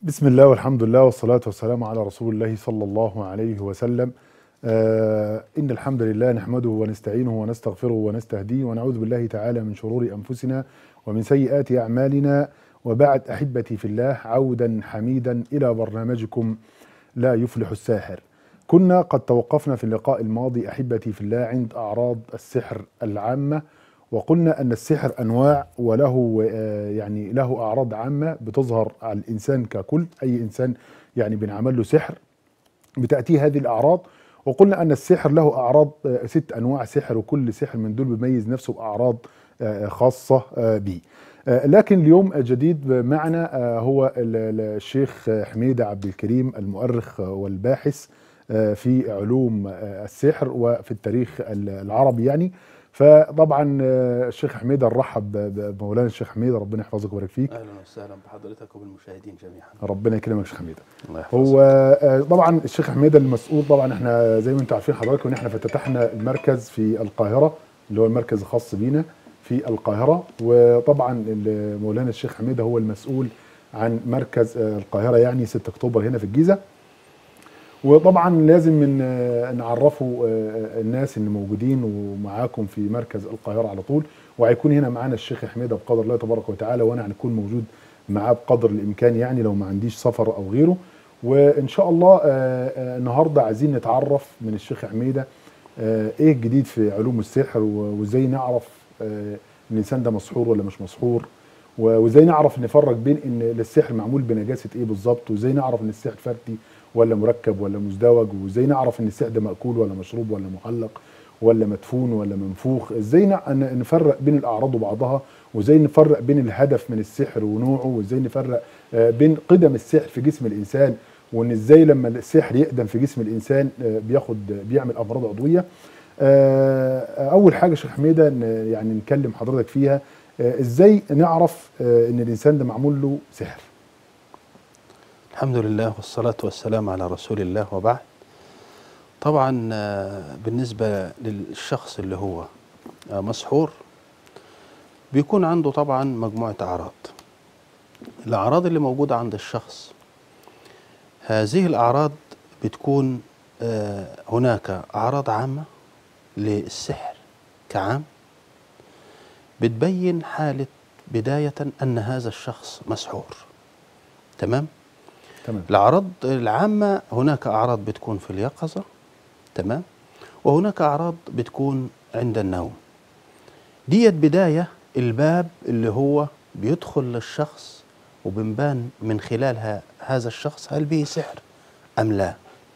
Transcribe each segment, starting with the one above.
بسم الله والحمد لله والصلاة والسلام على رسول الله صلى الله عليه وسلم آه إن الحمد لله نحمده ونستعينه ونستغفره ونستهديه ونعوذ بالله تعالى من شرور أنفسنا ومن سيئات أعمالنا وبعد أحبتي في الله عودا حميدا إلى برنامجكم لا يفلح الساحر كنا قد توقفنا في اللقاء الماضي أحبتي في الله عند أعراض السحر العامة وقلنا أن السحر أنواع وله آه، يعني له أعراض عامة بتظهر على الإنسان ككل أي إنسان يعني بنعمل له سحر بتأتيه هذه الأعراض وقلنا أن السحر له أعراض آه، ست أنواع سحر وكل سحر من دول بيميز نفسه بأعراض آه، خاصة آه، به آه، لكن اليوم جديد معنا آه، هو ال- ال- الشيخ حميدة عبد الكريم المؤرخ والباحث آه، في علوم آه، السحر وفي التاريخ ال- العربي يعني فطبعا آه، الشيخ حميدة نرحب ب- بمولانا الشيخ حميدة ربنا يحفظك ويبارك فيك اهلا وسهلا بحضرتك وبالمشاهدين جميعا ربنا يكرمك يا شيخ حميدة الله يحفظك هو آه، طبعا الشيخ حميدة المسؤول طبعا احنا زي ما انتم عارفين حضراتكم ان احنا افتتحنا المركز في القاهرة اللي هو المركز الخاص بينا في القاهرة وطبعا ال- مولانا الشيخ حميدة هو المسؤول عن مركز آه، القاهرة يعني 6 اكتوبر هنا في الجيزة وطبعا لازم من آه، نعرفوا آه، الناس اللي موجودين ومعاكم في مركز القاهرة على طول وهيكون هنا معانا الشيخ حميدة بقدر الله تبارك وتعالى وانا هنكون موجود معاه بقدر الامكان يعني لو ما عنديش سفر او غيره وان شاء الله آه، آه، النهارده عايزين نتعرف من الشيخ حميده آه، ايه الجديد في علوم السحر و- وازاي نعرف آه، الانسان ده مسحور ولا مش مسحور و- وازاي نعرف نفرق بين ان السحر معمول بنجاسه ايه بالظبط وازاي نعرف ان السحر فردي ولا مركب ولا مزدوج وازاي نعرف ان السحر ده ماكول ولا مشروب ولا معلق ولا مدفون ولا منفوخ ازاي نع- ن- نفرق بين الاعراض وبعضها وازاي نفرق بين الهدف من السحر ونوعه وازاي نفرق آه، بين قدم السحر في جسم الانسان وان ازاي لما السحر يقدم في جسم الانسان آه، بياخد بيعمل امراض عضويه آه، اول حاجه شيخ حميده ن- يعني نكلم حضرتك فيها آه، ازاي نعرف آه، ان الانسان ده معمول له سحر الحمد لله والصلاة والسلام على رسول الله وبعد طبعا آه، بالنسبة للشخص اللي هو آه، مسحور بيكون عنده طبعا مجموعة أعراض الأعراض اللي موجودة عند الشخص هذه الأعراض بتكون آه، هناك أعراض عامة للسحر كعام بتبين حالة بداية أن هذا الشخص مسحور تمام؟ تمام الأعراض العامة هناك أعراض بتكون في اليقظة تمام وهناك أعراض بتكون عند النوم ديت بداية الباب اللي هو بيدخل للشخص وبنبان من خلالها هذا الشخص هل به سحر أم لا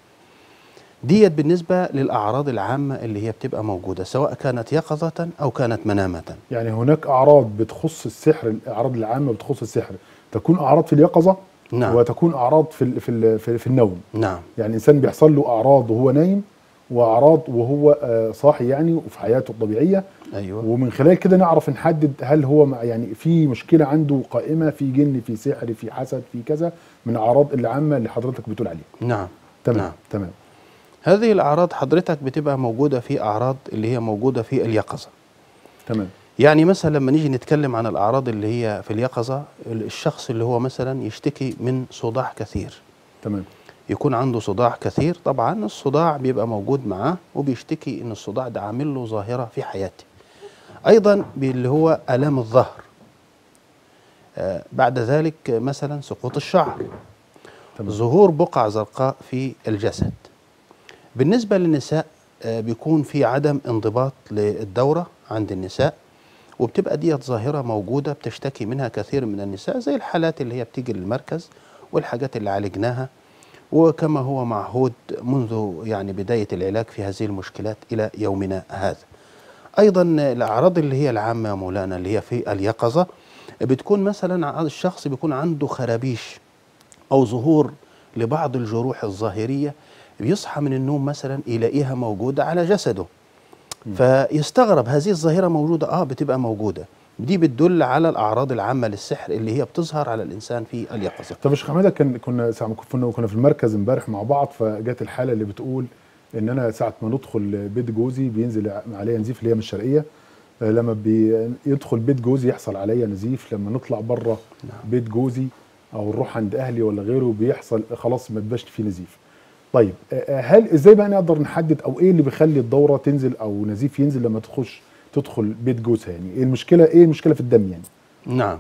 ديت بالنسبة للأعراض العامة اللي هي بتبقى موجودة سواء كانت يقظة أو كانت منامة يعني هناك اعراض بتخص السحر الاعراض العامه بتخص السحر تكون اعراض في اليقظه نعم. وتكون اعراض في ال- في ال- في, في النوم نعم يعني الانسان بيحصل له اعراض وهو نايم واعراض وهو آه، صاحي يعني وفي حياته الطبيعيه أيوة ومن خلال كده نعرف نحدد هل هو مع- يعني في مشكله عنده قائمه في جن في سحر في حسد في كذا من الاعراض العامه اللي حضرتك بتقول عليها نعم تمام نعم. تمام هذه الأعراض حضرتك بتبقى موجودة في أعراض اللي هي موجودة في اليقظة تمام يعني مثلا لما نيجي نتكلم عن الأعراض اللي هي في اليقظة الشخص اللي هو مثلا يشتكي من صداع كثير تمام يكون عنده صداع كثير طبعا الصداع بيبقى موجود معاه وبيشتكي ان الصداع ده عامل له ظاهرة في حياته ايضا اللي هو الام الظهر آه بعد ذلك مثلا سقوط الشعر تمام ظهور بقع زرقاء في الجسد بالنسبة للنساء آه، بيكون في عدم انضباط للدورة عند النساء وبتبقى ديت ظاهرة موجودة بتشتكي منها كثير من النساء زي الحالات اللي هي بتيجي للمركز والحاجات اللي عالجناها وكما هو معهود منذ يعني بداية العلاج في هذه المشكلات إلى يومنا هذا أيضا الأعراض اللي هي العامة يا مولانا اللي هي في اليقظة بتكون مثلا ع- الشخص بيكون عنده خرابيش أو ظهور لبعض الجروح الظاهرية بيصحى من النوم مثلا يلاقيها موجودة على جسده فيستغرب هذه الظاهرة موجودة آه بتبقى موجودة دي بتدل على الأعراض العامة للسحر اللي هي بتظهر على الإنسان في اليقظة طب يا شيخ حماده كان كنا ساعه ما كنا كنا في المركز امبارح مع بعض فجت الحاله اللي بتقول ان انا ساعه ما ندخل بيت جوزي بينزل عليا نزيف اللي هي من الشرقيه آه، لما بيدخل بيت جوزي يحصل عليا نزيف لما نطلع بره بيت جوزي او نروح عند اهلي ولا غيره بيحصل خلاص ما بيبقاش فيه نزيف طيب آه، هل ازاي بقى نقدر نحدد او ايه اللي بيخلي الدوره تنزل او نزيف ينزل لما تخش تدخل بيت جوزها يعني ايه المشكله ايه المشكله في الدم يعني نعم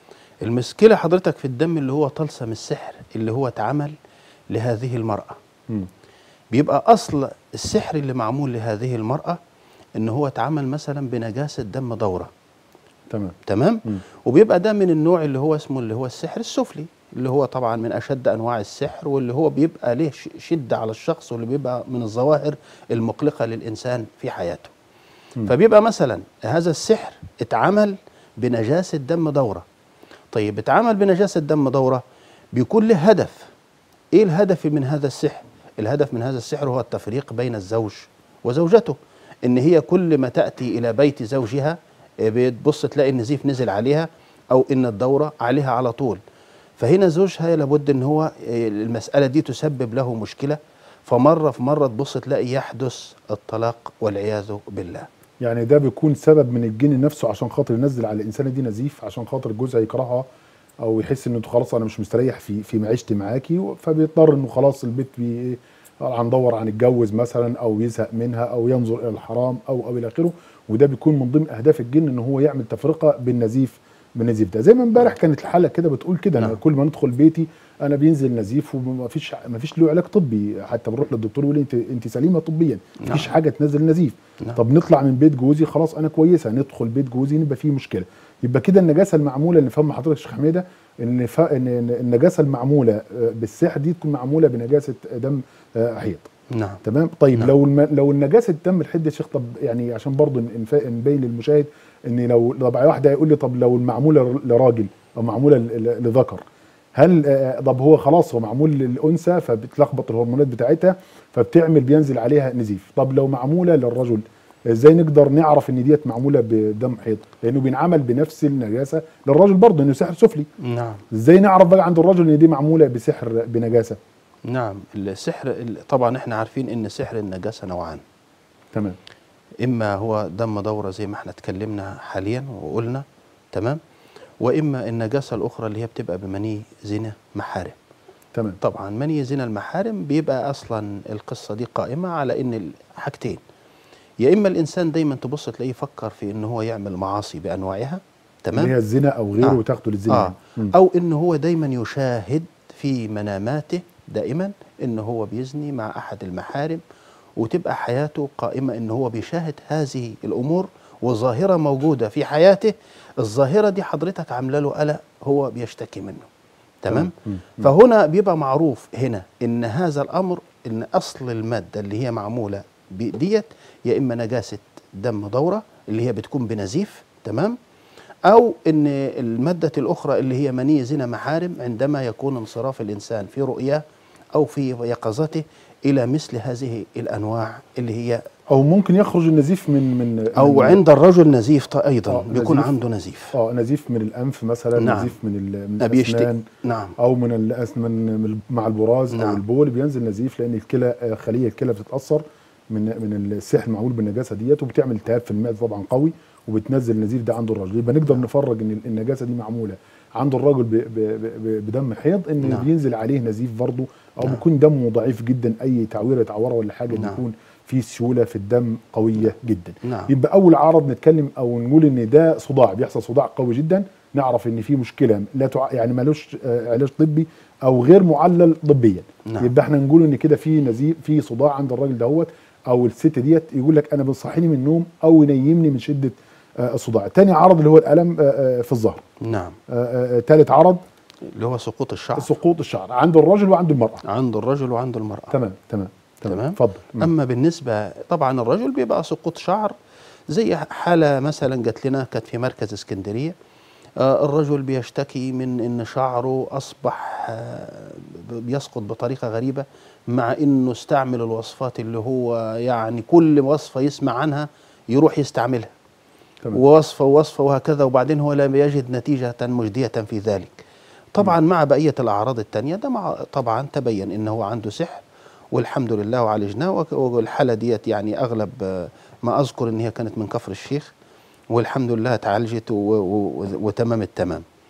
المشكلة حضرتك في الدم اللي هو طلسم السحر اللي هو اتعمل لهذه المرأة مم. بيبقى أصل السحر اللي معمول لهذه المرأة إن هو اتعمل مثلا بنجاسة دم دورة تمام تمام مم. وبيبقى ده من النوع اللي هو اسمه اللي هو السحر السفلي اللي هو طبعا من أشد أنواع السحر واللي هو بيبقى له ش- شدة على الشخص واللي بيبقى من الظواهر المقلقة للإنسان في حياته مم. فبيبقى مثلا هذا السحر اتعمل بنجاسة دم دورة طيب اتعمل بنجاسة دم دورة بيكون له هدف ايه الهدف من هذا السحر الهدف من هذا السحر هو التفريق بين الزوج وزوجته ان هي كل ما تأتي الى بيت زوجها آه، بتبص تلاقي النزيف نزل عليها او ان الدورة عليها على طول فهنا زوجها لابد ان هو آه، المسألة دي تسبب له مشكلة فمرة في مرة تبص تلاقي يحدث الطلاق والعياذ بالله يعني ده بيكون سبب من الجن نفسه عشان خاطر ينزل على الانسانه دي نزيف عشان خاطر جوزها يكرهها او يحس انه خلاص انا مش مستريح في في معيشتي معاكي فبيضطر انه خلاص البيت بي هندور عن الجوز مثلا او يزهق منها او ينظر الى الحرام او او الى اخره وده بيكون من ضمن اهداف الجن ان هو يعمل تفرقه بالنزيف بالنزيف ده زي ما امبارح كانت الحلقه كده بتقول كده انا نعم. كل ما ندخل بيتي انا بينزل نزيف وما فيش ما فيش له علاج طبي حتى بنروح للدكتور يقول لي انت انت سليمه طبيا ما فيش نعم. حاجه تنزل نزيف نعم. طب نطلع من بيت جوزي خلاص انا كويسه ندخل بيت جوزي نبقى فيه مشكله يبقى كده النجاسه المعموله اللي فهم حضرتك يا شيخ حميده ان ف... ان إن النجاسه المعموله آه، بالسحر دي تكون معموله بنجاسه دم آه، حيض نعم تمام طيب نعم. لو الم... لو النجاسه دم الحد يا شيخ طب يعني عشان برضه نف... نبين للمشاهد ان لو طب واحد هيقول لي طب لو المعموله لراجل او معموله ل- ل- لذكر هل آه، طب هو خلاص هو معمول للانثى فبتلخبط الهرمونات بتاعتها فبتعمل بينزل عليها نزيف طب لو معموله للرجل ازاي نقدر نعرف ان ديت معموله بدم حيض لانه بينعمل بنفس النجاسه للراجل برضه انه سحر سفلي نعم ازاي نعرف بقى عند الرجل ان دي معموله بسحر بنجاسه نعم السحر ال- طبعا احنا عارفين ان سحر النجاسة نوعان تمام اما هو دم دورة زي ما احنا اتكلمنا حاليا وقلنا تمام واما النجاسة الاخرى اللي هي بتبقى بمني زنا محارم تمام طبعا مني زنا المحارم بيبقى اصلا القصة دي قائمة على ان الحاجتين يا اما الانسان دايما تبص تلاقيه يفكر في ان هو يعمل معاصي بانواعها اللي هي تمام الزنا او غيره آه. وتاخده للزنا آه. يعني. مم. او ان هو دايما يشاهد في مناماته دائما ان هو بيزني مع احد المحارم وتبقى حياته قائمه ان هو بيشاهد هذه الامور وظاهره موجوده في حياته الظاهره دي حضرتك عامله له قلق هو بيشتكي منه تمام مم. مم. فهنا بيبقى معروف هنا ان هذا الامر ان اصل الماده اللي هي معموله ب- ديت يا اما نجاسه دم دوره اللي هي بتكون بنزيف تمام او ان الماده الاخرى اللي هي مني زنا محارم عندما يكون انصراف الانسان في رؤياه او في يقظته الى مثل هذه الانواع اللي هي او ممكن يخرج النزيف من من او من عند الرجل نزيف ط- ايضا آه، بيكون نزيف. عنده نزيف اه نزيف من الانف مثلا نعم. نزيف من ال- من ده بيشتكي الاسنان نعم او من الأس من من- مع البراز او نعم. البول بينزل نزيف لان الكلى آه، خليه الكلى بتتاثر من من السحر المعمول بالنجاسه ديت وبتعمل التهاب في المعده طبعا قوي وبتنزل النزيف ده عند الراجل يبقى نقدر نفرج ان النجاسه دي معموله عند الراجل ب- ب- ب- بدم حيض ان نعم. بينزل عليه نزيف برضه او نعم. بيكون دمه ضعيف جدا اي تعويره يتعوره ولا حاجه نعم. بيكون في سيوله في الدم قويه جدا نعم يبقى اول عرض نتكلم او نقول ان ده صداع بيحصل صداع قوي جدا نعرف ان في مشكله لا تع... يعني ملوش آه، علاج طبي او غير معلل طبيا نعم. يبقى احنا نقول ان كده في نزيف في صداع عند الراجل دهوت او الست ديت يقول لك انا بيصحيني من النوم او ينيمني من شده آه، الصداع تاني عرض اللي هو الالم آه، آه، في الظهر نعم آه، آه، تالت عرض اللي هو سقوط الشعر سقوط الشعر عند الرجل وعند المراه عند الرجل وعند المراه تمام تمام تمام تمام. اتفضل مم. اما بالنسبه طبعا الرجل بيبقى سقوط شعر زي حاله مثلا جات لنا كانت في مركز اسكندريه آه، الرجل بيشتكي من ان شعره اصبح آه، ب- بيسقط بطريقه غريبه مع انه استعمل الوصفات اللي هو يعني كل وصفه يسمع عنها يروح يستعملها تمام ووصفه ووصفه وهكذا وبعدين هو لم يجد نتيجه مجديه في ذلك طبعا مع بقيه الاعراض التانية ده مع طبعا تبين ان هو عنده سحر والحمد لله وعالجناه وك- والحاله ديت يعني اغلب آه، ما اذكر ان هي كانت من كفر الشيخ والحمد لله اتعالجت و- و- وتمام التمام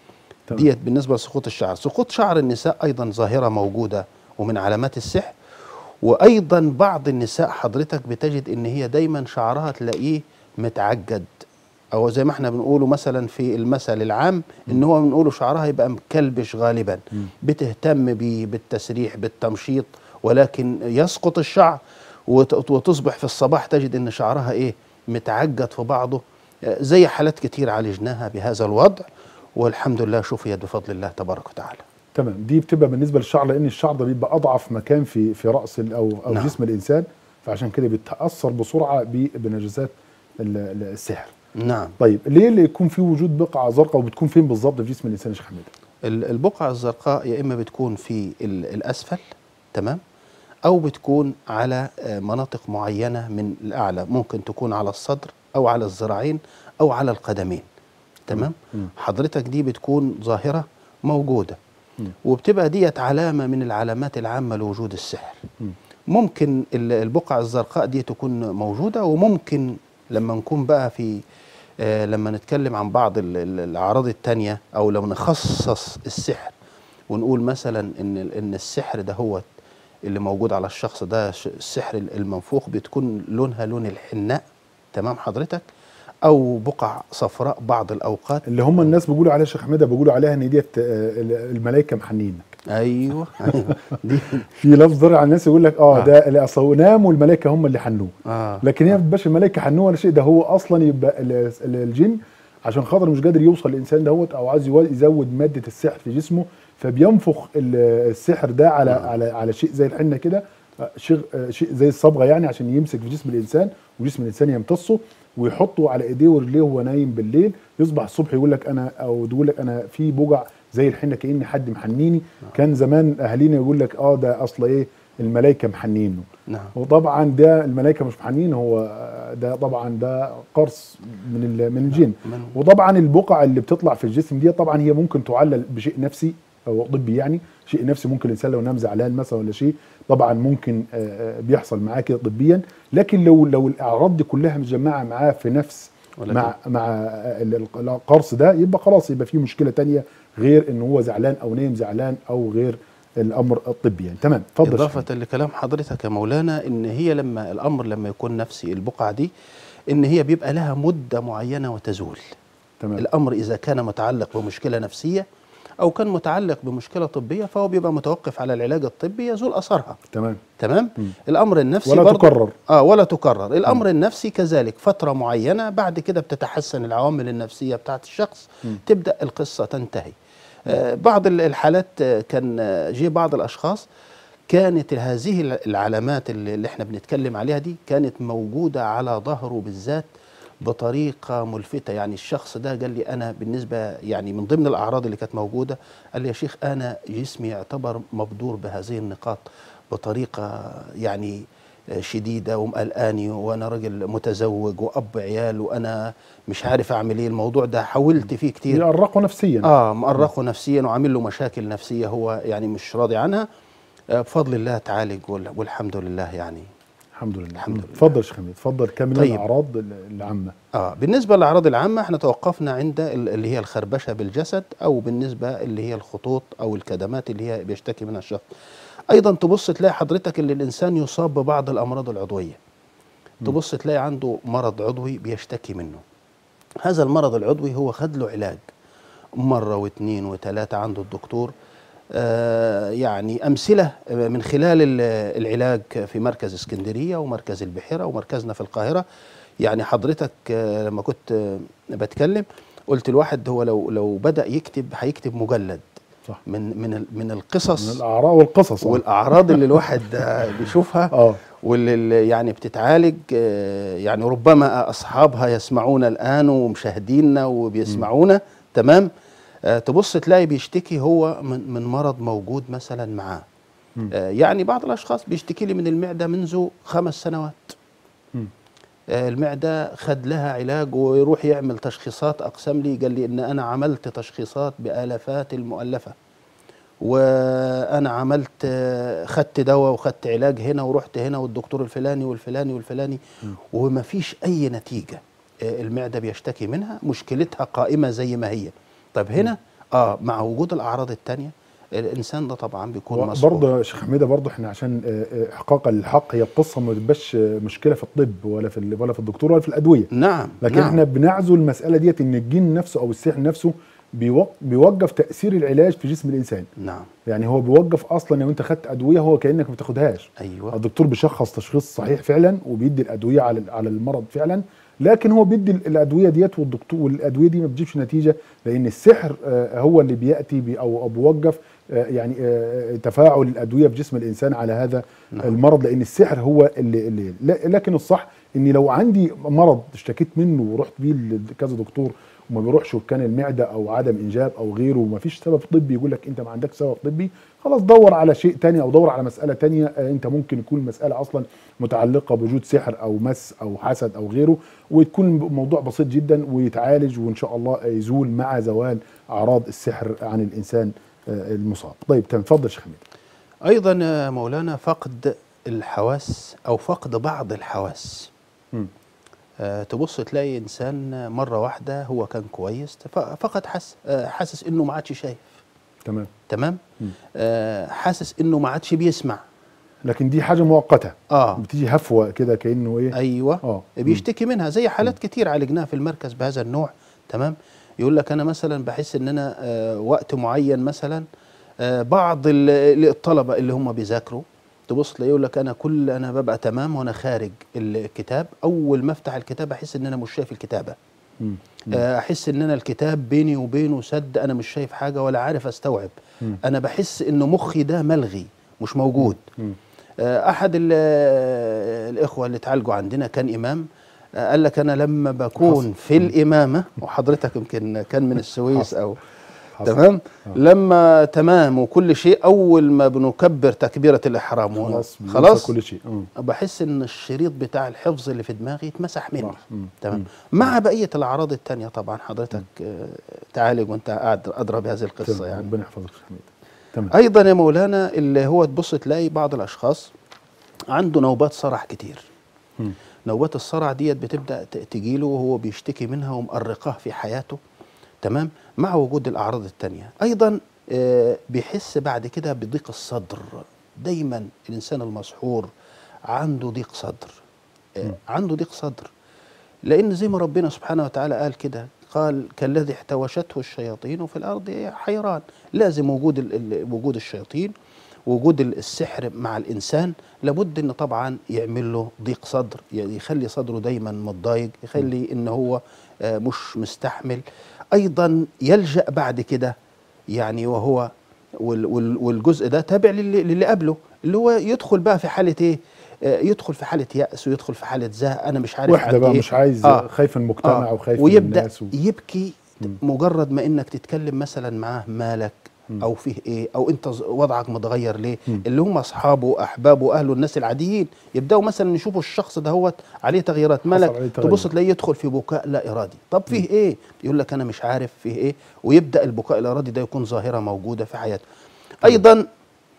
تمام. ديت بالنسبه لسقوط الشعر سقوط شعر النساء ايضا ظاهره موجوده ومن علامات السحر وايضا بعض النساء حضرتك بتجد ان هي دايما شعرها تلاقيه متعجد او زي ما احنا بنقوله مثلا في المثل العام ان هو بنقوله شعرها يبقى مكلبش غالبا بتهتم بيه بالتسريح بالتمشيط ولكن يسقط الشعر وت- وتصبح في الصباح تجد ان شعرها ايه متعجد في بعضه آه، زي حالات كتير عالجناها بهذا الوضع والحمد لله شفيت بفضل الله تبارك وتعالى تمام دي بتبقى بالنسبه للشعر لان الشعر ده بيبقى اضعف مكان في في راس ال- او او نعم. جسم الانسان فعشان كده بيتاثر بسرعه ب- بنجاسات ال- ال- السحر نعم طيب ليه اللي يكون في وجود بقعه زرقاء وبتكون فين بالظبط في جسم الانسان يا شيخ حميد ال- البقعة الزرقاء يا إما بتكون في ال- الأسفل تمام أو بتكون على آه، مناطق معينة من الأعلى ممكن تكون على الصدر أو على الذراعين أو على القدمين تمام مم. حضرتك دي بتكون ظاهرة موجودة مم. وبتبقى ديت علامة من العلامات العامة لوجود السحر مم. ممكن ال- البقعة الزرقاء دي تكون موجودة وممكن لما نكون بقى في آه لما نتكلم عن بعض ال- ال- الأعراض التانية أو لو نخصص السحر ونقول مثلا إن ال- إن السحر ده هو اللي موجود على الشخص ده ش- السحر ال- المنفوخ بتكون لونها لون الحناء تمام حضرتك أو بقع صفراء بعض الأوقات اللي هم الناس بيقولوا عليها يا شيخ حميده بيقولوا عليها ان ديت آه، ال- الملائكه محنينك أيوه أيوه دي في لفظ ضرع على الناس يقول لك اه آه. ده اللي اصل نام والملائكه هم اللي حنوه آه لكن هي ما بتبقاش الملائكه حنوه ولا شيء ده هو اصلا يبقى ال- ال- الجن عشان خاطر مش قادر يوصل الانسان دوت او عايز يو- يزود ماده السحر في جسمه فبينفخ ال- السحر ده على نعم. على على شيء زي الحنه كده آه، شيء آه، شيء زي الصبغه يعني عشان يمسك في جسم الانسان وجسم الانسان يمتصه ويحطه على ايديه ورجليه وهو نايم بالليل يصبح الصبح يقول لك انا او تقول لك انا في بجع زي الحنه كاني حد محنيني كان زمان اهالينا يقول لك اه ده اصل ايه الملائكه محنينه نعم وطبعا ده الملائكه مش محنين هو ده طبعا ده قرص من ال- من الجن من- وطبعا البقع اللي بتطلع في الجسم دي طبعا هي ممكن تعلل بشيء نفسي او طبي يعني شيء نفسي ممكن الانسان لو نام زعلان مثلا ولا شيء طبعا ممكن آه، آه، بيحصل معاه كده طبيا لكن لو لو الاعراض دي كلها متجمعه معاه في نفس ولكن- مع مع ال- ال- القرص ده يبقى خلاص يبقى في مشكله تانية غير ان هو زعلان او نايم زعلان او غير الامر الطبي يعني تمام اتفضل يا شيخ. إضافة لكلام حضرتك يا مولانا إن هي لما الأمر لما يكون نفسي البقعة دي إن هي بيبقى لها مدة معينة وتزول تمام الأمر إذا كان متعلق بمشكلة نفسية أو كان متعلق بمشكلة طبية فهو بيبقى متوقف على العلاج الطبي يزول أثرها تمام تمام مم. الأمر النفسي ولا برضه- تكرر. آه ولا تكرر الأمر النفسي كذلك فترة معينة بعد كده بتتحسن العوامل النفسية بتاعت الشخص مم. تبدأ القصة تنتهي آه بعض ال- الحالات آه، كان آه، جه بعض الأشخاص كانت هذه الع- العلامات اللي اللي احنا بنتكلم عليها دي كانت موجودة على ظهره بالذات بطريقة ملفتة يعني الشخص ده قال لي أنا بالنسبة يعني من ضمن الأعراض اللي كانت موجودة قال لي يا شيخ أنا جسمي يعتبر مبدور بهذه النقاط بطريقة يعني آه، شديدة ومقلقاني وأنا راجل متزوج وأب عيال وأنا مش عارف أعمل إيه الموضوع ده حاولت فيه كتير يأرقوا نفسيا اه مؤرقه نفسيا وعامل له مشاكل نفسيه هو يعني مش راضي عنها آه بفضل الله تعالج وال- والحمد لله يعني الحمد لله الحمد لله. اتفضل يا شيخ حميد اتفضل كمل طيب. الاعراض العامه اه بالنسبه للاعراض العامه احنا توقفنا عند ال- اللي هي الخربشه بالجسد او بالنسبه اللي هي الخطوط او الكدمات اللي هي بيشتكي منها الشخص ايضا تبص تلاقي حضرتك ان الانسان يصاب ببعض الامراض العضويه تبص تلاقي عنده مرض عضوي بيشتكي منه هذا المرض العضوي هو خد له علاج مرة واثنين وثلاثة عنده الدكتور آه يعني أمثلة من خلال ال- العلاج في مركز اسكندرية ومركز البحيرة ومركزنا في القاهرة يعني حضرتك آه لما كنت آه بتكلم قلت الواحد هو لو لو بدأ يكتب هيكتب مجلد صح من من ال- من من القصص الاعراض والقصص آه. والأعراض اللي الواحد آه، بيشوفها اه واللي اللي يعني بتتعالج آه، يعني ربما اصحابها يسمعون الان ومشاهديننا وبيسمعونا تمام آه، تبص تلاقي بيشتكي هو من من مرض موجود مثلا معاه مم. آه، يعني بعض الاشخاص بيشتكي لي من المعده منذ خمس سنوات مم. آه، المعده خد لها علاج ويروح يعمل تشخيصات اقسم لي قال لي ان انا عملت تشخيصات بالافات المؤلفه وانا عملت آه، خدت دواء وخدت علاج هنا ورحت هنا والدكتور الفلاني والفلاني والفلاني وما فيش اي نتيجه آه، المعده بيشتكي منها مشكلتها قائمه زي ما هي طب هنا اه مع وجود الاعراض التانية الانسان ده طبعا بيكون مسؤول برضه يا شيخ حميده برضه احنا عشان آه، آه، احقاق الحق هي القصه ما بتبقاش آه، مشكله في الطب ولا في ال- ولا في الدكتور ولا في الادويه نعم لكن نعم. احنا بنعزو المساله ديت ان الجن نفسه او السحر نفسه بيوق- بيوقف تاثير العلاج في جسم الانسان نعم يعني هو بيوقف اصلا لو انت خدت ادويه هو كانك ما بتاخدهاش ايوه الدكتور بيشخص تشخيص صحيح فعلا وبيدي الادويه على على المرض فعلا لكن هو بيدي الادويه ديت والدكتور والادويه دي ما بتجيبش نتيجه لان السحر آه، هو اللي بياتي بي او أو بيوقف آه، يعني آه، تفاعل الادويه في جسم الانسان على هذا نعم. المرض لان السحر هو اللي, اللي لا- لكن الصح اني لو عندي مرض اشتكيت منه ورحت بيه لكذا دكتور وما بيروحش وكان المعده او عدم انجاب او غيره وما فيش سبب طبي يقول لك انت ما عندكش سبب طبي خلاص دور على شيء تاني او دور على مساله تانية آه، انت ممكن يكون المساله اصلا متعلقه بوجود سحر او مس او حسد او غيره وتكون موضوع بسيط جدا ويتعالج وان شاء الله يزول مع زوال اعراض السحر عن الانسان آه، المصاب. طيب تمام اتفضل يا شيخ حميد. ايضا يا مولانا فقد الحواس او فقد بعض الحواس مم. آه، تبص تلاقي انسان مره واحده هو كان كويس ف- فقد حس آه، حاسس انه ما عادش شايف تمام تمام مم. آه، حاسس انه ما عادش بيسمع لكن دي حاجه مؤقته اه بتيجي هفوه كده كانه ايه ايوه اه بيشتكي منها زي حالات كتير عالجناها في المركز بهذا النوع تمام يقول لك انا مثلا بحس ان انا آه وقت معين مثلا آه بعض ال- الطلبه اللي هم بيذاكروا تبص تلاقيه يقول لك انا كل انا ببقى تمام وانا خارج الكتاب اول ما افتح الكتاب احس ان انا مش شايف الكتابه مم. آه، احس ان انا الكتاب بيني وبينه سد انا مش شايف حاجه ولا عارف استوعب مم. انا بحس انه مخي ده ملغي مش موجود مم. آه، احد ال- آه، الاخوه اللي اتعالجوا عندنا كان امام آه، قال لك انا لما بكون حصل. في الامامه وحضرتك يمكن كان من السويس حصل. او حصل. تمام آه. لما تمام وكل شيء اول ما بنكبر تكبيره الاحرام و- خلاص بننسى خلاص كل شيء اه بحس ان الشريط بتاع الحفظ اللي في دماغي اتمسح مني صح. مم. تمام مم. مع بقيه الاعراض التانية طبعا حضرتك آه، تعالج وانت قاعد ادرى بهذه القصه تمام. يعني ربنا يحفظك يا شيخ حميد. تمام ايضا يا مولانا اللي هو تبص تلاقي بعض الاشخاص عنده نوبات صرع كتير مم. نوبات الصرع ديت بتبدا ت- تجيله وهو بيشتكي منها ومؤرقاه في حياته تمام مع وجود الاعراض التانية ايضا آه، بيحس بعد كده بضيق الصدر دايما الانسان المسحور عنده ضيق صدر آه، عنده ضيق صدر لان زي ما ربنا سبحانه وتعالى قال كده قال كالذي احتوشته الشياطين في الارض حيران لازم وجود ال- ال- وجود الشياطين وجود ال- السحر مع الانسان لابد ان طبعا يعمل له ضيق صدر يعني يخلي صدره دايما متضايق يخلي ان هو آه، مش مستحمل ايضا يلجا بعد كده يعني وهو وال- وال- والجزء ده تابع للي, للي قبله اللي هو يدخل بقى في حاله ايه آه، يدخل في حاله يأس ويدخل في حالة زهق انا مش عارف وحده عندي بقى إيه. مش عايز آه. خايف من المجتمع آه. وخايف من ويبدا الناس و... يبكي مم. مجرد ما انك تتكلم مثلا معاه مالك مم. او فيه ايه او انت ز- وضعك متغير ليه مم. اللي هم اصحابه احبابه اهله الناس العاديين يبداوا مثلا يشوفوا الشخص دهوت عليه تغييرات مالك عليه تغير. تبص تلاقيه يدخل في بكاء لا ارادي طب فيه ايه يقول لك انا مش عارف فيه ايه ويبدا البكاء الارادي ده يكون ظاهره موجوده في حياته ايضا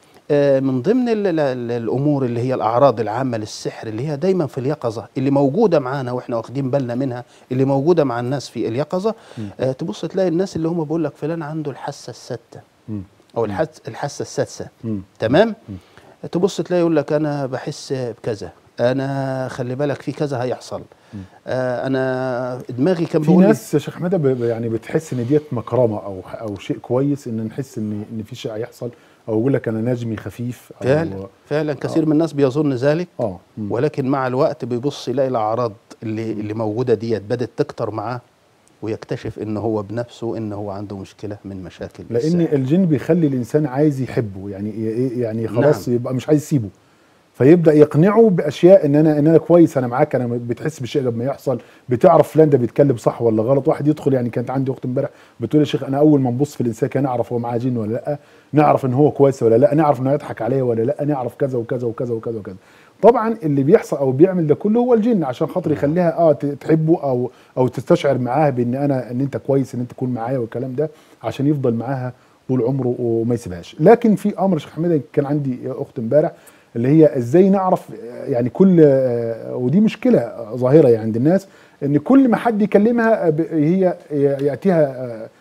آه، من ضمن ال- ال- ال- الامور اللي هي الاعراض العامه للسحر اللي هي دايما في اليقظه اللي موجوده معانا واحنا واخدين بالنا منها اللي موجوده مع الناس في اليقظه آه، تبص تلاقي الناس اللي هم بيقول لك فلان عنده الحاسه السادسه مم. او الحس الحاسه السادسه مم. تمام تبص تلاقي يقول لك انا بحس بكذا انا خلي بالك في كذا هيحصل آه انا دماغي كان في بيقول لي- ناس يا شيخ حماده ب- يعني بتحس ان ديت مكرمه او او شيء كويس ان نحس ان ان في شيء هيحصل او يقول لك انا نجمي خفيف أو فعلا فعلا كثير من الناس بيظن ذلك اه مم. ولكن مع الوقت بيبص يلاقي الاعراض اللي اللي موجوده ديت بدات تكتر معاه ويكتشف ان هو بنفسه ان هو عنده مشكله من مشاكل لان السحر. الجن بيخلي الانسان عايز يحبه يعني ي- يعني خلاص نعم. يبقى مش عايز يسيبه فيبدا يقنعه باشياء ان انا ان انا كويس انا معاك انا بتحس بالشيء لما يحصل بتعرف فلان ده بيتكلم صح ولا غلط واحد يدخل يعني كانت عندي اخت امبارح بتقول يا شيخ انا اول ما نبص في الانسان كان نعرف هو معاه جن ولا لا نعرف ان هو كويس ولا لا نعرف انه يضحك عليا ولا لا نعرف كذا وكذا وكذا وكذا وكذا طبعا اللي بيحصل او بيعمل ده كله هو الجن عشان خاطر يخليها اه ت- تحبه او او تستشعر معاه بان انا ان انت كويس ان انت تكون معايا والكلام ده عشان يفضل معاها طول عمره وما يسيبهاش لكن في امر يا شيخ حميده كان عندي اخت امبارح اللي هي ازاي نعرف آه، يعني كل آه، ودي مشكله آه، ظاهره يعني عند الناس ان كل ما حد يكلمها آه، ب- هي ياتيها آه،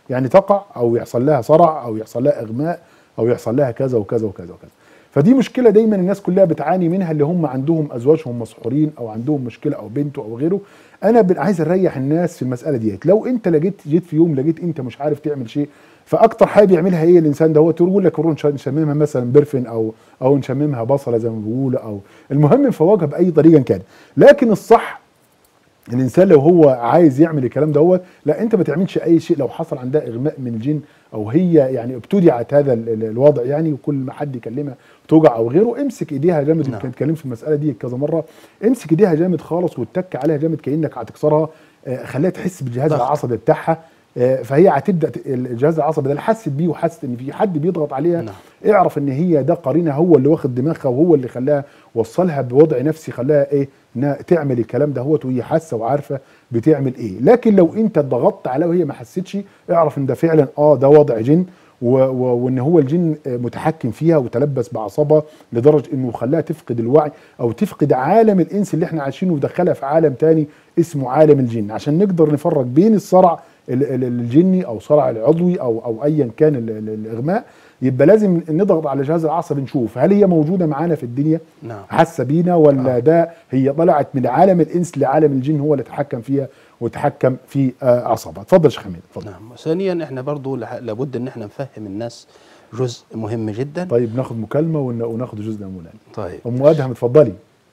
يعني تقع او يحصل لها صرع او يحصل لها اغماء او يحصل لها كذا وكذا وكذا وكذا فدي مشكله دايما الناس كلها بتعاني منها اللي هم عندهم ازواجهم مسحورين او عندهم مشكله او بنته او غيره انا بن- عايز اريح الناس في المساله ديت لو انت لقيت جيت في يوم لقيت انت مش عارف تعمل شيء فاكتر حاجه بيعملها ايه الانسان ده هو تقول لك نروح نش- نشممها مثلا برفن او او نشممها بصله زي ما بيقولوا او المهم نفوقها باي طريقه كان لكن الصح الانسان لو هو عايز يعمل الكلام دوت لا انت ما تعملش اي شيء لو حصل عندها اغماء من الجن او هي يعني ابتدعت هذا ال- ال- الوضع يعني وكل ما حد يكلمها توجع او غيره امسك ايديها جامد نعم. كنت اتكلمت في المساله دي كذا مره امسك ايديها جامد خالص واتك عليها جامد كانك هتكسرها آه، خليها تحس بالجهاز ضغط. العصبي بتاعها آه، فهي هتبدا ت- الجهاز العصبي ده اللي حست بيه وحست ان في حد بيضغط عليها نعم. اعرف ان هي ده قرينه هو اللي واخد دماغها وهو اللي خلاها وصلها بوضع نفسي خلاها ايه انها تعمل الكلام ده هوت وهي حاسه وعارفه بتعمل ايه لكن لو انت ضغطت عليها وهي ما حستش اعرف ان ده فعلا اه ده وضع جن و و وان هو الجن آه، متحكم فيها وتلبس بعصبها لدرجه انه خلاها تفقد الوعي او تفقد عالم الانس اللي احنا عايشينه ودخلها في عالم تاني اسمه عالم الجن عشان نقدر نفرق بين الصرع ال- ال- الجني او صرع العضوي او او ايا كان ال- ال- الاغماء يبقى لازم نضغط على الجهاز العصبي نشوف هل هي موجوده معانا في الدنيا نعم. حاسه بينا ولا ده هي طلعت من عالم الانس لعالم الجن هو اللي تحكم فيها وتحكم في آه، اعصابها اتفضل يا شيخ حميد اتفضل نعم ثانيا احنا برضو لح- لابد ان احنا نفهم الناس جزء مهم جدا طيب ناخد مكالمه ون- وناخد جزء من مولانا طيب ام ادهم اتفضلي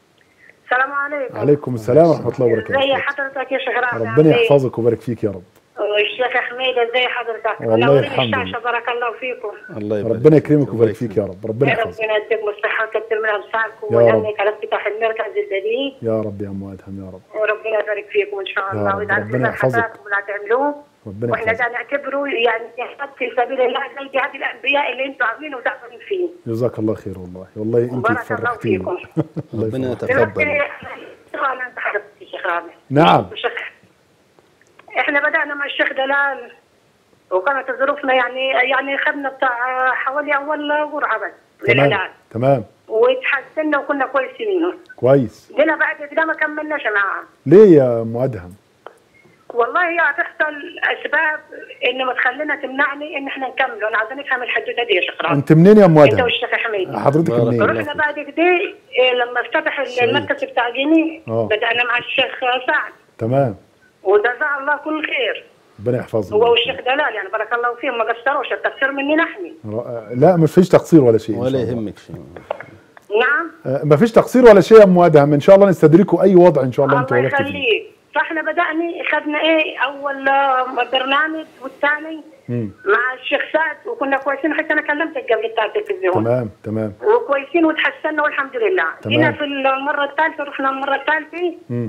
السلام عليكم عليكم السلام ورحمه الله ازي وبركاته حضرتك يا شيخ رافع ربنا يحفظك ويبارك فيك يا رب الشيخ حميد ازي حضرتك والله منورين الحمد لله. الشاشه بارك الله فيكم الله يبارك ربنا فيك. يكرمك ويبارك الله فيك يا رب ربنا يا يحفظك ربنا يديكم الصحه ويكثر من امثالكم يا رب. ويهنيك على افتتاح المركز الجديد يا رب يا ام ادهم يا رب وربنا يبارك فيكم ان شاء يا الله رب. واذا ربنا عرفتوا يحفظك. حضراتكم اللي هتعملوه ربنا واحنا يحفظك ده نعتبره يعني جهاد في سبيل الله زي جهاد الانبياء اللي انتم عاملينه وتعبانين فيه جزاك الله خير والله والله انت وبارك الله فرحتيني فيكم الله ربنا يفرحك. يتقبل سؤال انت حضرتك يا شيخ رامي نعم الشيخ احنا بدأنا مع الشيخ دلال وكانت ظروفنا يعني يعني خدنا بتاع حوالي اول قرعه بس تمام للعلاج تمام وتحسنا وكنا كويسين كويس جينا بعد كده ما كملناش معاه ليه يا ام ادهم والله هي هتحصل اسباب ان ما تخلينا تمنعني ان احنا نكمل وانا عايزين نفهم الحدوته دي يا شيخ رامي انت منين يا ام انت ادهم والشيخ حميد حضرتك بارك منين الله. رحنا بعد كده إيه، لما افتتح سعيد. المركز بتاع جيني آه. بدأنا مع الشيخ سعد تمام وجزاه الله كل خير ربنا يحفظك هو والشيخ دلال يعني بارك الله فيهم ما قصروش التقصير مني نحن ر- لا ما فيش تقصير ولا شيء إن ولا شاء الله. يهمك شيء نعم آه، ما فيش تقصير ولا شيء يا ام ادهم ان شاء الله نستدركوا اي وضع ان شاء الله انت الله وقفتي فيه يخليك فاحنا بدأنا خدنا ايه اول آه، برنامج والثاني مم. مع الشيخ سعد وكنا كويسين حتى انا كلمتك قبل بتاع التلفزيون تمام تمام وكويسين وتحسنا والحمد لله تمام. جينا في المره الثالثه رحنا المره الثالثه مم.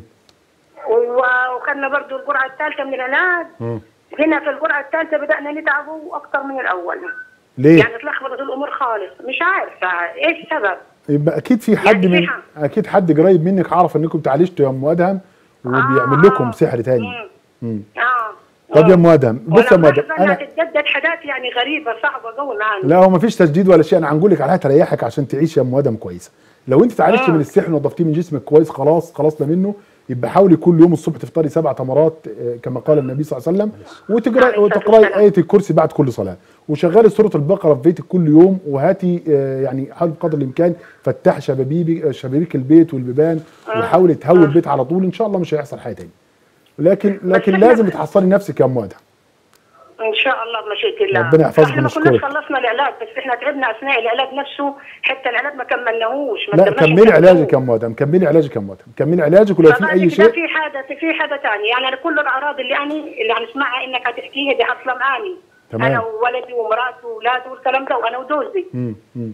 و- وخدنا برضو الجرعه الثالثه من العلاج مم. جينا في الجرعه الثالثه بدأنا نتعبوا اكثر من الاول ليه يعني اتلخبطت الامور خالص مش عارفه ايش السبب يبقى اكيد في حد يعني من في حد. اكيد حد قريب منك عارف انكم تعالجتوا يا ام ادهم وبيعمل آه. لكم سحر تاني مم. مم. اه طب يا ام ادهم بص يا ام وانا ادهم ملاحظه انها انا تتجدد حاجات يعني غريبه صعبه قوي معانا لا هو ما فيش تجديد ولا شيء انا هنقول لك عليها تريحك عشان تعيش يا ام ادم كويسه لو انت تعالجتي آه. من السحر ونضفتيه من جسمك كويس خلاص خلصنا منه يبقى حاولي كل يوم الصبح تفطري سبع تمرات آه، كما قال النبي صلى الله عليه وسلم وتقراي عليه الصلاة وتقراي والسلام. ايه الكرسي بعد كل صلاه وشغلي سوره البقره في بيتك كل يوم وهاتي آه، يعني حاول بقدر الامكان فتحي شبابيك شبابيك البيت والبيبان وحاولي تهوي البيت على طول ان شاء الله مش هيحصل حاجه تاني لكن لكن إحنا- لازم تحصني نفسك يا ام ادم ان شاء الله بمشيئه الله ربنا يحفظك احنا ما ونشكرك. كناش خلصنا العلاج بس احنا تعبنا اثناء العلاج نفسه حتى العلاج ما كملناهوش ما لا قدرناش كملي نكمله. علاجك يا ام ادم كملي علاجك يا ام ادم كملي علاجك ولو في فبعد اي كده شيء في حاجه في حاجه ثانيه يعني انا كل الاعراض اللي انا اللي هنسمعها انك هتحكيها دي حاصله معاني تمام. انا وولدي ومراتي واولادي والكلام ده وانا وجوزي مم. مم.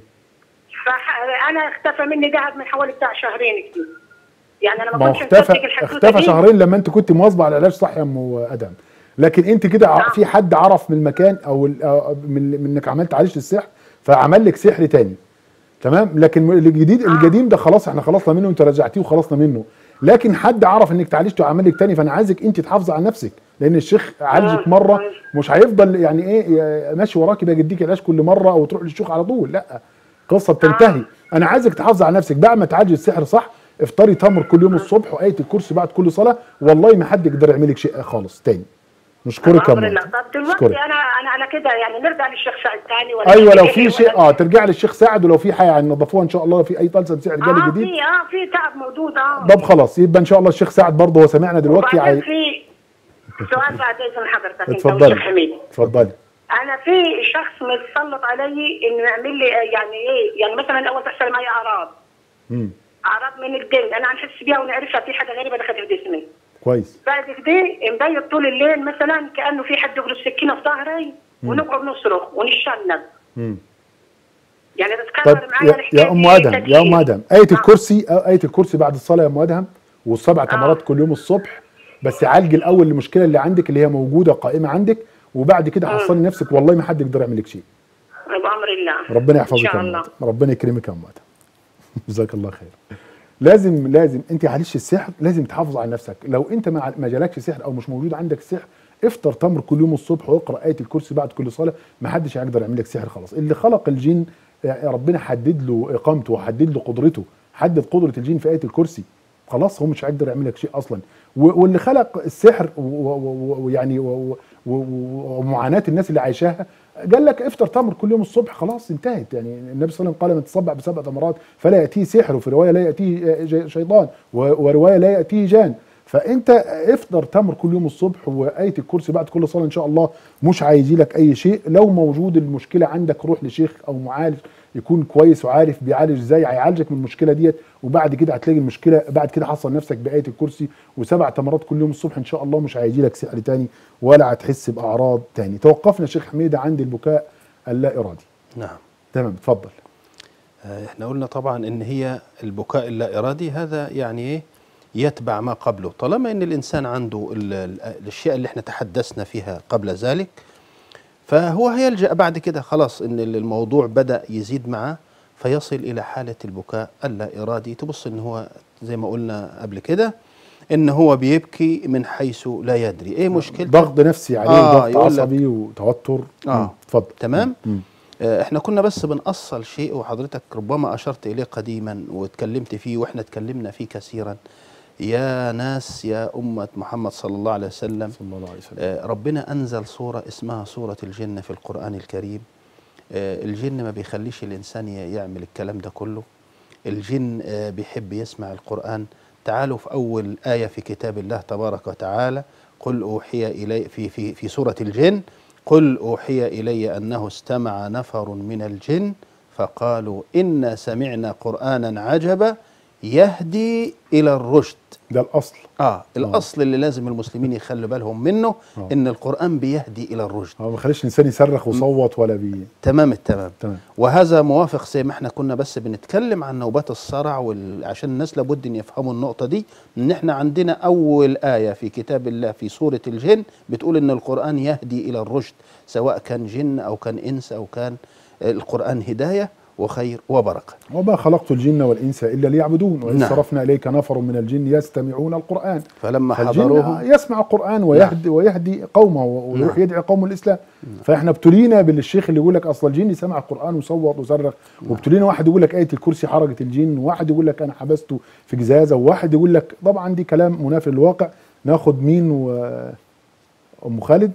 فانا اختفى مني ذهب من حوالي بتاع شهرين كده يعني انا ما ما هو كنتش اختفى مصدق الحدوته اختفى دي. شهرين لما انت كنت مواظبه على العلاج صح يا ام ادم لكن انت كده ع- نعم. في حد عرف من المكان او ال- أو من من انك عملت عالجت السحر فعمل لك سحر تاني تمام لكن الجديد القديم ده خلاص احنا خلصنا منه انت رجعتيه وخلصنا منه لكن حد عرف انك تعالجته وعمل لك تاني فانا عايزك انت تحافظي على نفسك لان الشيخ عالجك آه. مره مش هيفضل يعني ايه ي- ماشي وراكي بقى يديك علاج كل مره او تروح للشيخ على طول لا قصه بتنتهي انا عايزك تحافظي على نفسك بعد ما تعالجي السحر صح افطري تمر كل يوم الصبح وايه الكرسي بعد كل صلاه والله ما حد يقدر يعمل لك شيء خالص تاني نشكرك يا بأمر الله أم طب دلوقتي أشكرك. انا انا على كده يعني نرجع للشيخ سعد تاني ولا ايوه لو إيه في ولا- شيء اه ترجع للشيخ سعد ولو في حاجه يعني نضفوها ان شاء الله لو في اي طلسم سحر جالي اه جديد في اه في تعب موجود اه طب خلاص يبقى ان شاء الله الشيخ سعد برضه هو سمعنا دلوقتي وبعدين عاي... في سؤال بعد اذن حضرتك انت اتفضلي والشيخ حميد اتفضلي انا في شخص متسلط علي انه يعمل لي آه، يعني ايه يعني مثلا اول تحصل معي اعراض امم اعراض من الجن انا نحس بيها ونعرفها في حاجه غريبه دخلت في جسمي كويس بعد كده مبيت طول الليل مثلا كانه في حد يغرس سكينه في ظهري ونقعد نصرخ ونشنب امم يعني طيب بتكرر معايا يا, الحكاية يا ام دي ادم يا كتير. ام ادم ايه آه. الكرسي آه، ايه الكرسي بعد الصلاه يا ام ادم والسبع تمرات كل يوم الصبح بس عالجي الاول المشكله اللي عندك اللي هي موجوده قائمه عندك وبعد كده حصلي نفسك والله ما حد يقدر يعمل لك شيء بامر الله ربنا ان يحفظك شاء يا ام الله ادم ربنا يكرمك يا ام ادم جزاك الله خير لازم لازم انت معلش السحر لازم تحافظ على نفسك لو انت ما ما جالكش سحر او مش موجود عندك السحر افطر تمر كل يوم الصبح واقرا ايه الكرسي بعد كل صلاه ما حدش هيقدر يعمل لك سحر خلاص اللي خلق الجن يا ربنا حدد له اقامته وحدد له قدرته حدد قدره الجن في ايه الكرسي خلاص هو مش هيقدر يعمل لك شيء اصلا و- واللي خلق السحر و- و- و- ويعني و- و- و- ومعاناه الناس اللي عايشاها قال لك افطر تمر كل يوم الصبح خلاص انتهت يعني النبي صلى الله عليه وسلم قال من تصبح بسبع تمرات فلا ياتيه سحر وفي روايه لا ياتيه ج- شيطان و- وروايه لا ياتيه جان فانت افطر تمر كل يوم الصبح وايه الكرسي بعد كل صلاه ان شاء الله مش هيجي لك اي شيء لو موجود المشكله عندك روح لشيخ او معالج يكون كويس وعارف بيعالج ازاي هيعالجك من المشكله ديت وبعد كده هتلاقي المشكله بعد كده حصل نفسك بايه الكرسي وسبع تمرات كل يوم الصبح ان شاء الله مش هيجي لك سحر تاني ولا هتحس باعراض تاني توقفنا شيخ حميده عند البكاء اللا ارادي نعم تمام اتفضل آه، احنا قلنا طبعا ان هي البكاء اللا ارادي هذا يعني ايه يتبع ما قبله طالما ان الانسان عنده ال- ال- الاشياء اللي احنا تحدثنا فيها قبل ذلك فهو هيلجا بعد كده خلاص ان ال- الموضوع بدا يزيد معه فيصل الى حاله البكاء اللا ارادي تبص ان هو زي ما قلنا قبل كده ان هو بيبكي من حيث لا يدري ايه مشكلته ضغط نفسي عليه آه، ضغط يقول لك- عصبي وتوتر آه. مم، اتفضل تمام مم. آه، احنا كنا بس بنأصل شيء وحضرتك ربما أشرت إليه قديما واتكلمت فيه واحنا اتكلمنا فيه كثيرا يا ناس يا أمة محمد صلى الله عليه وسلم صلى الله عليه وسلم آه، ربنا أنزل سورة اسمها سورة الجن في القرآن الكريم آه، الجن ما بيخليش الإنسان ي- يعمل الكلام ده كله الجن آه، بيحب يسمع القرآن تعالوا في أول آية في كتاب الله تبارك وتعالى قل أوحي إلي في في في سورة الجن قل أوحي إلي أنه استمع نفر من الجن فقالوا إنا سمعنا قرآنا عجبا يهدي إلى الرشد ده الاصل اه الاصل اللي لازم المسلمين يخلوا بالهم منه آه. ان القران بيهدي الى الرشد هو ما خليش الانسان يصرخ ويصوت ولا بي تمام التمام تمام وهذا موافق زي ما احنا كنا بس بنتكلم عن نوبات الصرع وال... عشان الناس لابد ان يفهموا النقطه دي ان احنا عندنا اول ايه في كتاب الله في سوره الجن بتقول ان القران يهدي الى الرشد سواء كان جن او كان انس او كان آه، القران هدايه وخير وبركه وما خلقت الجن والانس الا ليعبدون واذ نعم. صرفنا اليك نفر من الجن يستمعون القران فلما فالجن حضروه يسمع القران ويهدي ويهدي قومه ويروح نعم. يدعي قوم الاسلام فاحنا ابتلينا بالشيخ اللي يقول لك اصل الجن سمع القران وصوت وصرخ وابتلينا واحد يقول لك ايه الكرسي حركت الجن وواحد يقول لك انا حبسته في جزازه وواحد يقول لك طبعا دي كلام منافي للواقع ناخد مين و ام خالد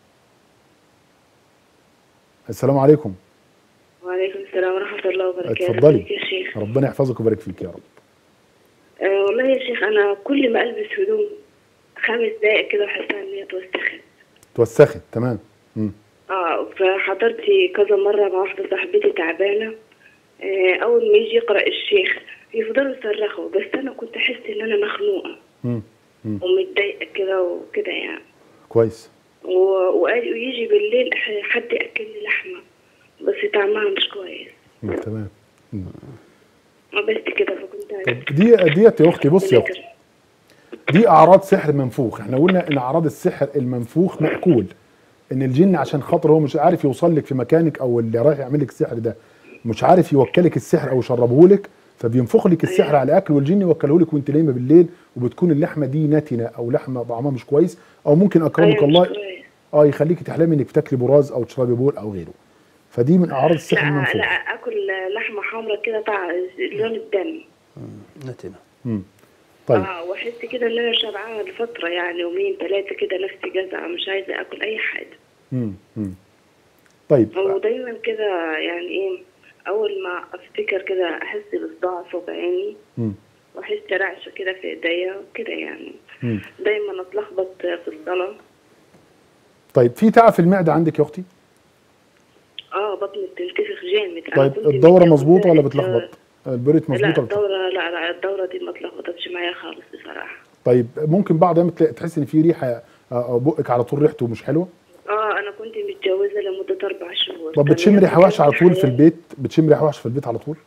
السلام عليكم وعليكم السلام ورحمة الله وبركاته اتفضلي. ازيك يا شيخ ربنا يحفظك ويبارك فيك يا رب آه والله يا شيخ أنا كل ما ألبس هدوم خمس دقايق كده بحسها إن هي توسخت توسخت تمام مم. اه فحضرت كذا مرة مع واحدة صاحبتي تعبانة آه أول ما يجي يقرأ الشيخ يفضلوا يصرخوا بس أنا كنت أحس إن أنا مخنوقة مم. مم. ومتضايقة كده وكده يعني كويس و- وقال- ويجي بالليل أح- حد يأكل لي لحمة بس طعمها مش كويس مم. تمام مم. بس كده فكنت عايزة طب دي ديت يا اختي بصي يا اختي دي اعراض سحر منفوخ احنا قلنا ان اعراض السحر المنفوخ ماكول ان الجن عشان خاطر هو مش عارف يوصل لك في مكانك او اللي رايح يعمل لك السحر ده مش عارف يوكلك السحر او يشربه لك فبينفخ لك السحر على اكل والجن يوكله لك وانت نايمه بالليل وبتكون اللحمه دي نتنه او لحمه طعمها مش كويس او ممكن اكرمك أيوة، مش الله كويس. اه يخليك تحلمي انك بتاكلي براز او تشربي بول او غيره فدي من اعراض السحر لا المنفوخ لا اكل لحمه حمراء كده طع لون الدم نتنا مم. طيب اه واحس كده ان انا شبعانه لفتره يعني يومين ثلاثه كده نفسي جزعه مش عايزه اكل اي حاجه مم. مم. طيب ودايما كده يعني ايه اول ما افتكر كده احس بصداع فوق عيني مم. واحس رعشه كده في ايديا كده يعني مم. دايما اتلخبط في الصلاه طيب في تعب في المعده عندك يا اختي اه بطني بتنتفخ جامد أنا طيب كنت الدوره متجوزة مظبوطه ولا ال- بتلخبط البريت لا مظبوطه ولا بتلخبط؟ الدوره لا لا الدوره دي ما اتلخبطتش معايا خالص بصراحه طيب ممكن بعض الايام تلاقي- تحس ان في ريحه آه، أو بقك على طول ريحته مش حلوه اه انا كنت متجوزه لمده اربع شهور طب بتشم ريحه وحشه على طول في البيت بتشم ريحه وحشه في البيت على طول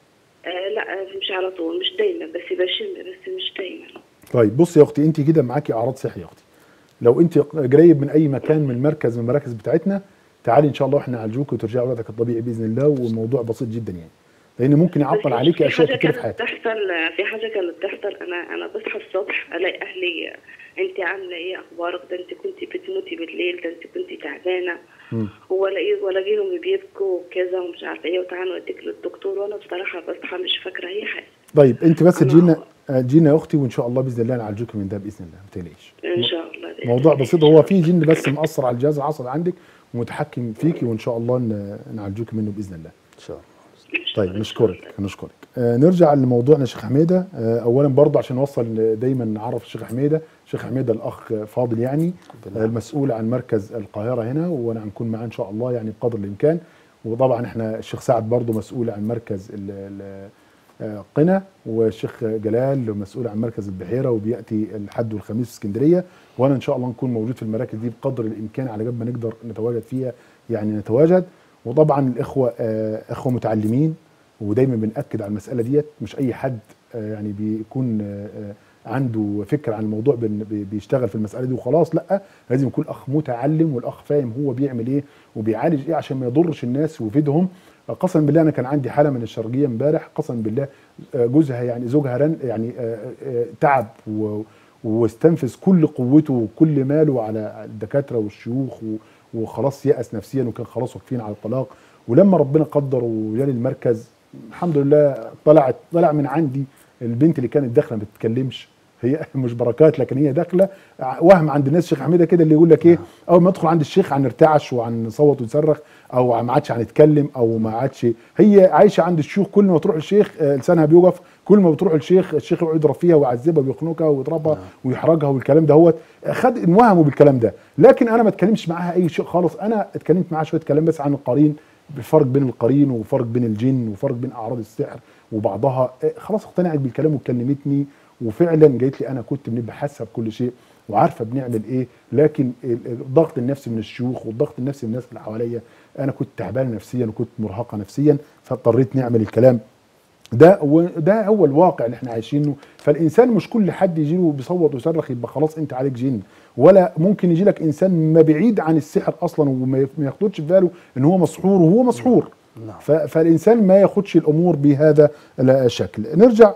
آه لا مش على طول مش دايما بس بشم بس مش دايما طيب بصي يا اختي انت كده معاكي اعراض صحيه يا اختي لو انت قريب من اي مكان من المركز من المراكز بتاعتنا تعالي ان شاء الله احنا نعالجوك وترجعي ولادك الطبيعي باذن الله والموضوع بسيط جدا يعني لان ممكن يعطل بس عليكي في اشياء حاجة كتير في كانت حياتك بتحصل في حاجه كانت بتحصل انا انا بصحى الصبح الاقي اهلي انت عامله ايه اخبارك ده انت كنت بتموتي بالليل ده انت كنت تعبانه مم. والاقي والاقيهم بيبكوا وكذا ومش عارفه ايه وتعالوا اديك للدكتور وانا بصراحه بصحى مش فاكره اي حاجه طيب انت بس أنا تجينا هو- آه، جينا يا اختي وان شاء الله باذن الله نعالجوك من ده باذن الله ما تقلقيش ان شاء الله بإذن موضوع الله. بسيط هو في جن بس مأثر على الجهاز العصبي عندك ومتحكم فيكي وان شاء الله ن- نعالجوك منه باذن الله ان شاء الله إن شاء طيب الله. نشكرك نشكرك آه نرجع لموضوعنا شيخ حميده آه اولا برضه عشان نوصل دايما نعرف الشيخ حميده الشيخ حميده الاخ فاضل يعني آه المسؤول عن مركز القاهره هنا وانا هنكون معاه ان شاء الله يعني بقدر الامكان وطبعا احنا الشيخ سعد برضه مسؤول عن مركز ال- ال- آه، قنا والشيخ جلال مسؤول عن مركز البحيره وبياتي الحد والخميس في اسكندريه وانا ان شاء الله نكون موجود في المراكز دي بقدر الامكان على قد ما نقدر نتواجد فيها يعني نتواجد وطبعا الاخوه آه، اخوه متعلمين ودايما بناكد على المساله ديت مش اي حد آه، يعني بيكون آه، آه، عنده فكره عن الموضوع بن- بي- بيشتغل في المساله دي وخلاص لا لازم يكون اخ متعلم والاخ فاهم هو بيعمل ايه وبيعالج ايه عشان ما يضرش الناس ويفيدهم آه، قسما بالله انا كان عندي حاله من الشرقيه امبارح قسما بالله آه، جوزها يعني زوجها رن يعني آه، آه، تعب و واستنفذ كل قوته وكل ماله على الدكاتره والشيوخ و- وخلاص يأس نفسيا وكان خلاص واقفين على الطلاق ولما ربنا قدر وجالي المركز الحمد لله طلعت طلع من عندي البنت اللي كانت داخله ما بتتكلمش هي مش بركات لكن هي داخله ع- وهم عند الناس شيخ حميده كده اللي يقول لك ايه اول ما ادخل عند الشيخ هنرتعش وهنصوت ونصرخ او ما عادش هنتكلم او ما عادش هي عايشه عند الشيوخ كل ما تروح الشيخ آه، لسانها بيوقف كل ما بتروح الشيخ الشيخ يقعد يضرب فيها ويعذبها ويخنقها ويضربها ويحرجها والكلام دهوت خد انوهموا بالكلام ده لكن انا ما اتكلمش معاها اي شيء خالص انا اتكلمت معاها شويه كلام بس عن القرين بفرق بين القرين وفرق بين الجن وفرق بين اعراض السحر وبعضها آه، خلاص اقتنعت بالكلام وكلمتني وفعلا قالت لي انا كنت بنبقى حاسه بكل شيء وعارفه بنعمل ايه لكن ال- ال- الضغط النفسي من الشيوخ والضغط النفسي من الناس اللي حواليا انا كنت تعبان نفسيا وكنت مرهقه نفسيا فاضطريت نعمل الكلام ده وده هو الواقع اللي احنا عايشينه فالانسان مش كل حد يجي له بيصوت ويصرخ يبقى خلاص انت عليك جن ولا ممكن يجي لك انسان ما بعيد عن السحر اصلا وما ما ياخدش في باله ان هو مسحور وهو مسحور نعم. ف- فالانسان ما ياخدش الامور بهذا الشكل نرجع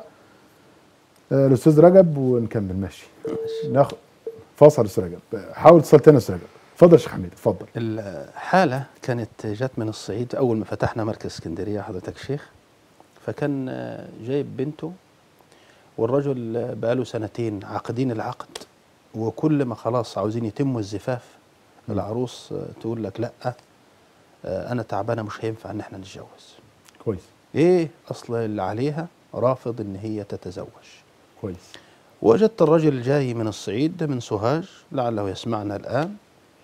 آه، الاستاذ رجب ونكمل ماشي ناخد فاصل استاذ رجب حاول تصل تاني يا استاذ رجب اتفضل يا شيخ حميد اتفضل الحالة كانت جت من الصعيد أول ما فتحنا مركز اسكندرية حضرتك شيخ فكان آه، جايب بنته والرجل آه، بقاله سنتين عاقدين العقد وكل ما خلاص عاوزين يتموا الزفاف العروس آه، تقول لك لا آه، أنا تعبانة مش هينفع إن احنا نتجوز كويس إيه أصل اللي عليها رافض إن هي تتزوج كويس وجدت الرجل جاي من الصعيد من سوهاج لعله يسمعنا الآن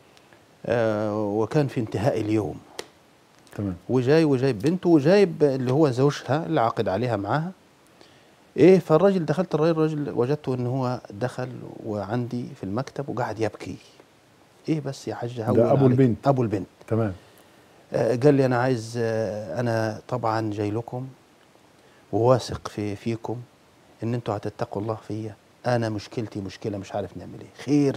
آه، وكان في انتهاء اليوم تمام وجاي وجايب بنته وجايب اللي هو زوجها اللي عاقد عليها معاها ايه فالراجل دخلت الراجل الراجل وجدته ان هو دخل وعندي في المكتب وقعد يبكي ايه بس يا حاج هون ده أبو عليك. البنت. ابو البنت تمام آه قال لي انا عايز آه انا طبعا جاي لكم وواثق في فيكم ان انتوا هتتقوا الله فيا انا مشكلتي مشكله مش عارف نعمل ايه خير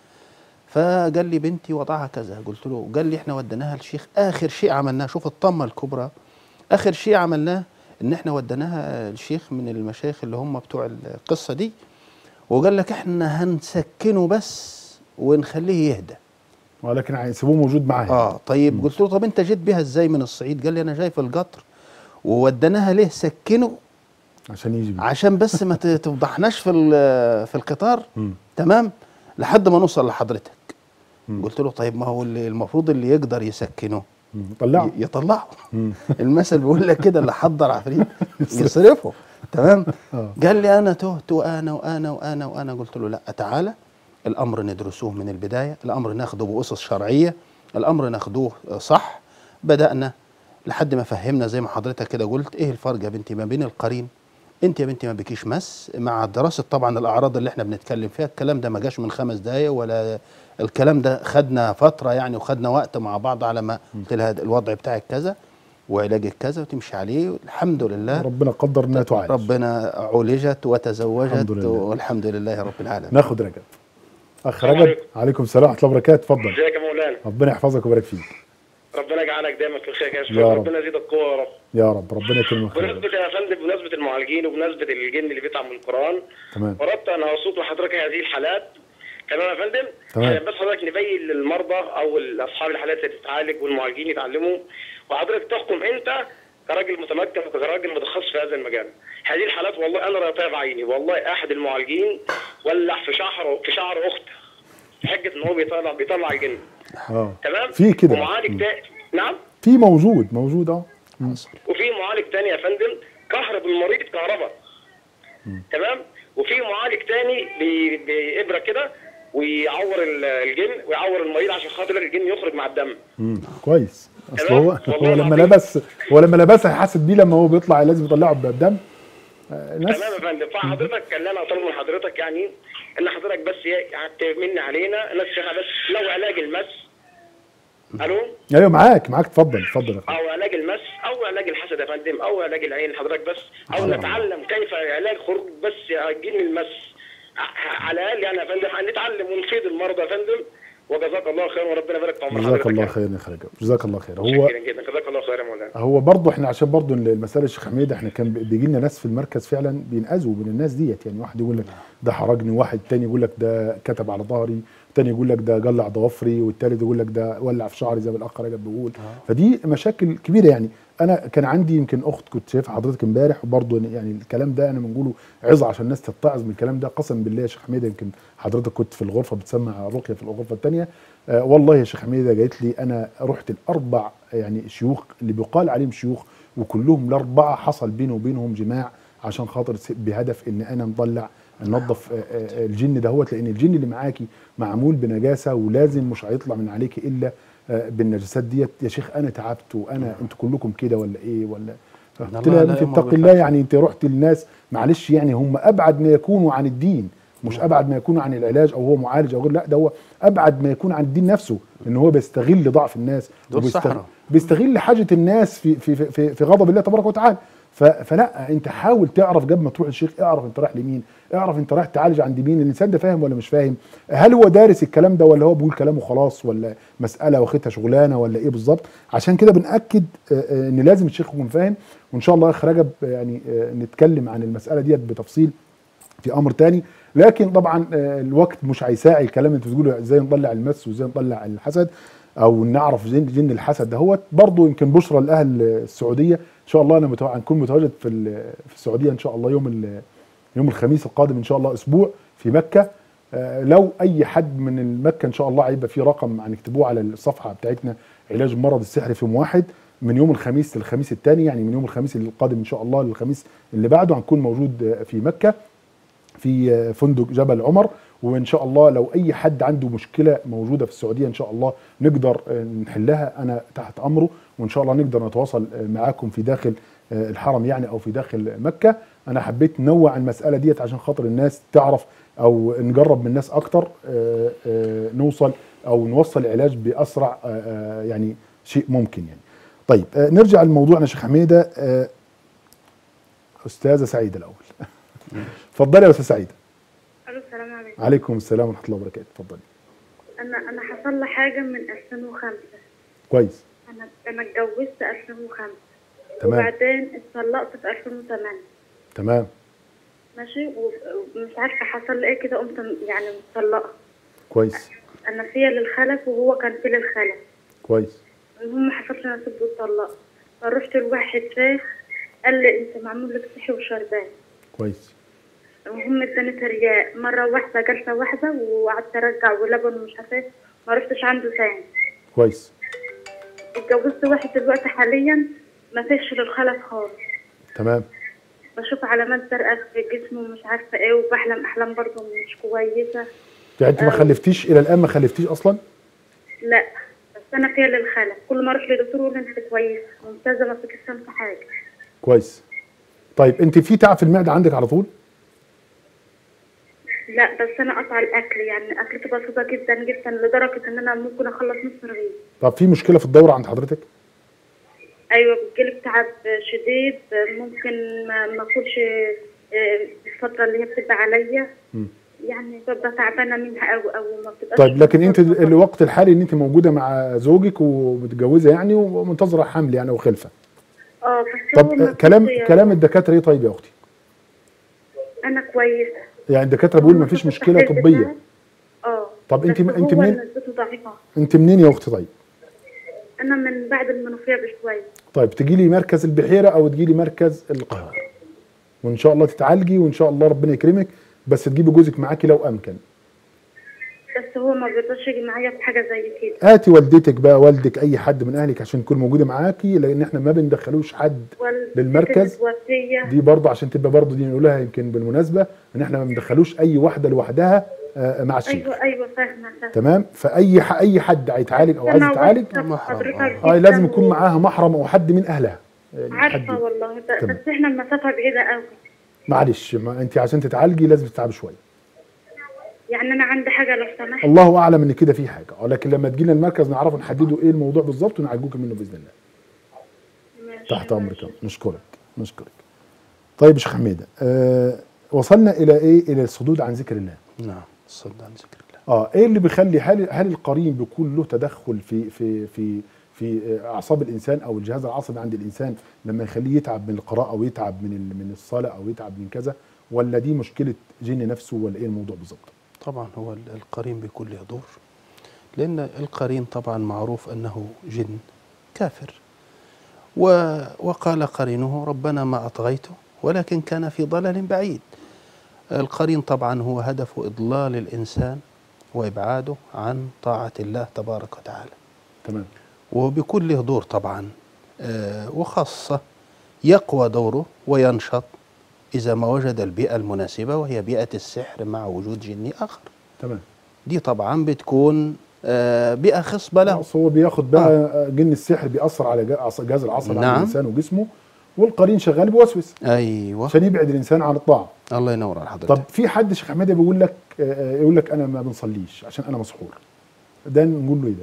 فقال لي بنتي وضعها كذا قلت له قال لي احنا وديناها للشيخ اخر شيء عملناه شوف الطمه الكبرى اخر شيء عملناه ان احنا وديناها الشيخ من المشايخ اللي هم بتوع القصه دي وقال لك احنا هنسكنه بس ونخليه يهدى ولكن هيسيبوه موجود معايا اه طيب قلت له طب انت جيت بيها ازاي من الصعيد قال لي انا جاي في القطر ووديناها ليه سكنه عشان يجي بيه. عشان بس ما ت- تفضحناش في ال- في القطار مم. تمام لحد ما نوصل لحضرتك مم. قلت له طيب ما هو اللي المفروض اللي يقدر يسكنه مم. طلعه ي- يطلعه مم. المثل بيقول لك كده اللي حضر عفريت يصرفه تمام آه. قال لي انا تهت وانا وانا وانا وانا قلت له لا تعالى الامر ندرسوه من البدايه الامر ناخده باسس شرعيه الامر ناخدوه صح بدانا لحد ما فهمنا زي ما حضرتك كده قلت ايه الفرق يا بنتي ما بين القرين انت يا بنتي ما بيكيش مس مع دراسه طبعا الاعراض اللي احنا بنتكلم فيها الكلام ده ما جاش من خمس دقايق ولا الكلام ده خدنا فتره يعني وخدنا وقت مع بعض على ما قلت لها الوضع بتاعك كذا وعلاجك كذا وتمشي عليه الحمد لله ربنا قدر انها تعالج ربنا عولجت وتزوجت الحمد لله. والحمد لله رب العالمين ناخد رجب اخ السلام رجب عليكم. عليكم السلام ورحمه الله وبركاته اتفضل ازيك يا مولانا ربنا يحفظك ويبارك فيك ربنا يجعلك دايما في الخير يا يا شباب رب. ربنا يزيدك قوه يا رب يا رب ربنا يكرمك خير بمناسبه يا فندم بمناسبه المعالجين وبمناسبه الجن اللي بيطلع من القران تمام اردت ان اسوق لحضرتك هذه الحالات تمام يا فندم تمام. عشان بس حضرتك نبين للمرضى او اصحاب الحالات اللي تتعالج والمعالجين يتعلموا وحضرتك تحكم انت كراجل متمكن وكراجل متخصص في هذا المجال هذه الحالات والله انا رأيتها بعيني والله احد المعالجين ولع في شعر في شعر اخت حجه ان هو بيطلع بيطلع الجن اه تمام في كده. ومعالج مم. تاني نعم في موجود موجود اه وفي معالج تاني يا فندم كهرب المريض كهرباء تمام وفي معالج تاني ب- بإبرة كده ويعور ال- الجن ويعور المريض عشان خاطر الجن يخرج مع الدم مم. كويس اصل تمام. هو والله هو لما العظيم. لبس هو لما لبسها حاسس بيه لما هو بيطلع لازم يطلعه بدم آه، ناس تمام يا فندم فحضرتك كان انا طالب من حضرتك يعني ان حضرتك بس ايه يعني تمن علينا الناس شيخة بس لو علاج المس الو ايوه معاك معاك اتفضل اتفضل يا أخي. او علاج المس او علاج الحسد يا فندم او علاج العين حضرتك بس او نتعلم كيف علاج خروج بس جن المس ع- على الاقل يعني يا فندم هنتعلم ونفيد المرضى يا فندم وجزاك الله خير وربنا يبارك في عمر جزاك حضرتك الله يعني. خير يا اخي رجب جزاك الله خير هو شكرا جدا جزاك الله خير يا مولانا هو برضه احنا عشان برضه المساله الشيخ حميد احنا كان بيجي لنا ناس في المركز فعلا بينقذوا من الناس ديت يعني واحد يقول لك ده حرجني واحد تاني يقول لك ده كتب على ظهري تاني يقول لك ده جلع ضوافري والتالت يقول لك ده ولع في شعري زي ما الاخ رجب بيقول فدي مشاكل كبيره يعني انا كان عندي يمكن اخت كنت شايفها حضرتك امبارح وبرضه يعني الكلام ده انا بنقوله عظه عشان الناس تتعظ من الكلام ده قسم بالله يا شيخ حميده يمكن حضرتك كنت في الغرفه بتسمع رقيه في الغرفه الثانيه آه والله يا شيخ حميده جايت لي انا رحت الاربع يعني شيوخ اللي بيقال عليهم شيوخ وكلهم الاربعه حصل بيني وبينهم جماع عشان خاطر س- بهدف ان انا نطلع ننظف آه، آه، الجن دهوت لان الجن اللي معاكي معمول بنجاسه ولازم مش هيطلع من عليكي الا آه، بالنجاسات ديت يا شيخ انا تعبت وانا انتوا كلكم كده ولا ايه ولا قلت الله لها لا انت يأمر اتق الله بالفحش. يعني انت رحت للناس معلش يعني هم ابعد ما يكونوا عن الدين مش ابعد ما يكونوا عن العلاج او هو معالج او غير لا ده هو ابعد ما يكون عن الدين نفسه ان هو بيستغل ضعف الناس دول وبيستغ- سحرة. بيستغل حاجه الناس في في في, في غضب الله تبارك وتعالى ف- فلا انت حاول تعرف قبل ما تروح للشيخ اعرف انت رايح لمين اعرف انت رايح تعالج عند مين الانسان ده فاهم ولا مش فاهم هل هو دارس الكلام ده ولا هو بيقول كلامه خلاص ولا مساله واخدها شغلانه ولا ايه بالظبط عشان كده بناكد آه، آه، ان لازم الشيخ يكون فاهم وان شاء الله يا اخ رجب آه، يعني آه، نتكلم عن المساله ديت بتفصيل في امر تاني لكن طبعا آه، الوقت مش هيساعي الكلام اللي انت بتقوله ازاي نطلع المس وازاي نطلع الحسد او نعرف جن, جن الحسد دهوت برضه يمكن بشرى لاهل السعوديه ان شاء الله انا متوقع هنكون متواجد في ال- في السعوديه ان شاء الله يوم ال- يوم الخميس القادم ان شاء الله اسبوع في مكه آه، لو اي حد من المكه ان شاء الله هيبقى في رقم هنكتبوه على الصفحه بتاعتنا علاج المرض السحري في يوم واحد من يوم الخميس للخميس الثاني يعني من يوم الخميس القادم ان شاء الله للخميس اللي بعده هنكون موجود آه، في مكه في فندق جبل عمر وان شاء الله لو اي حد عنده مشكله موجوده في السعوديه ان شاء الله نقدر نحلها انا تحت امره وان شاء الله نقدر نتواصل معاكم في داخل الحرم يعني او في داخل مكه انا حبيت ننوع المساله ديت عشان خاطر الناس تعرف او نقرب من الناس اكتر آه، آه، نوصل او نوصل العلاج باسرع آه، آه، يعني شيء ممكن يعني طيب آه، نرجع لموضوعنا يا شيخ حميده آه، استاذه سعيده الاول اتفضلي يا استاذ سعيده الو السلام عليكم عليكم السلام ورحمه الله وبركاته اتفضلي انا انا حصل لي حاجه من 2005 كويس انا انا اتجوزت 2005 تمام وبعدين اتطلقت في 2008 تمام ماشي و- ومش عارفه حصل لي ايه كده قمت م- يعني متطلقه كويس انا فيا للخلف وهو كان في للخلف كويس المهم ما حصلش نصيب واتطلقت فرحت لواحد شيخ قال لي انت معمول لك صحي وشربان كويس المهم اداني ترياق مره واحده جلسه واحده وقعدت ارجع ولبن ومش عارفه ايه ما رحتش عنده تاني كويس اتجوزت واحد دلوقتي حاليا ما فيش للخلف خالص تمام بشوف علامات زرقاء في جسمه ومش عارفه ايه وبحلم احلام برضه مش كويسه يعني انت ما خلفتيش الى الان ما خلفتيش اصلا لا بس انا فيها للخلف كل ما اروح لدكتور يقول لي انت كويسه ممتازه ما فيكش في حاجه كويس طيب انت في تعب في المعده عندك على طول لا بس انا قطع الاكل يعني اكلتي بسيطه جدا جدا لدرجه ان انا ممكن اخلص نص رغيف طب في مشكله في الدوره عند حضرتك ايوه بتجيلي تعب شديد ممكن ما ما اكلش آه، الفتره اللي هي بتبقى عليا مم. يعني ببقى تعبانه منها قوي قوي ما بتبقاش طيب لكن انت مبسوطة. الوقت الحالي ان انت موجوده مع زوجك ومتجوزه يعني ومنتظره حمل يعني او خلفه اه بس هو طب ما كلام فيش- كلام الدكاتره ايه طيب يا اختي انا كويسه يعني الدكاتره بيقولوا ما فيش مشكله التحليل طبيه بتاعي- اه طب انت- بس انت هو منين؟ نسبته ضعيفه انت منين يا اختي طيب انا من بعد المنوفيه بشويه طيب تجي لي مركز البحيره او تجي لي مركز القاهره وان شاء الله تتعالجي وان شاء الله ربنا يكرمك بس تجيبي جوزك معاكي لو امكن بس هو ما بيرضاش يجي معايا في حاجه زي كده هاتي والدتك بقى والدك اي حد من اهلك عشان تكون موجوده معاكي لان احنا ما بندخلوش حد والدتي للمركز متوفيه دي برضه عشان تبقى برضه دي نقولها يمكن بالمناسبه ان احنا ما بندخلوش اي واحده لوحدها آه، مع الشيخ ايوه ايوه فاهمه فاهمه تمايم فاي ح- اي حد هيتعالج او عايز أنا يتعالج واثقة في محرم. حضرتك اه جداً لازم يكون و- معاها محرم او حد من اهلها يعني عارفه حد والله ب- تمام. بس احنا المسافه بعيده قوي معلش ما انت عشان تتعالجي لازم تتعبي شويه يعني انا عندي حاجه لو سمحت الله اعلم ان كده في حاجه اه لكن لما تجينا المركز نعرف نحدده ايه الموضوع بالظبط ونعالجوك منه باذن الله ماشي، تحت امرك ماشي. نشكرك نشكرك طيب يا شيخ حميده آه وصلنا الى ايه الى الصدود عن ذكر الله نعم الصد عن ذكر الله اه ايه اللي بيخلي هل هل القرين بيكون له تدخل في في في في اعصاب الانسان او الجهاز العصبي عند الانسان لما يخليه يتعب من القراءه او يتعب من ال- من الصلاه او يتعب من كذا ولا دي مشكله جن نفسه ولا ايه الموضوع بالظبط؟ طبعا هو ال- القرين بيكون له دور لأن القرين طبعا معروف أنه جن كافر و وقال قرينه ربنا ما أطغيته ولكن كان في ضلال بعيد القرين طبعا هو هدف إضلال الإنسان وإبعاده عن طاعة الله تبارك وتعالى تمام وبيكون له دور طبعا آه، وخاصة يقوى دوره وينشط إذا ما وجد البيئة المناسبة وهي بيئة السحر مع وجود جني آخر تمام دي طبعا بتكون آه، بيئة خصبة له خلاص هو بياخد بقى آه. جن السحر بيأثر على جا- عص- جهاز العصب عند نعم. الانسان وجسمه والقرين شغال بيوسوس أيوة عشان يبعد الانسان عن الطاعه الله ينور على حضرتك طب في حد شيخ حماده بيقول لك آه، آه، يقول لك انا ما بنصليش عشان انا مسحور ده نقول له ايه ده؟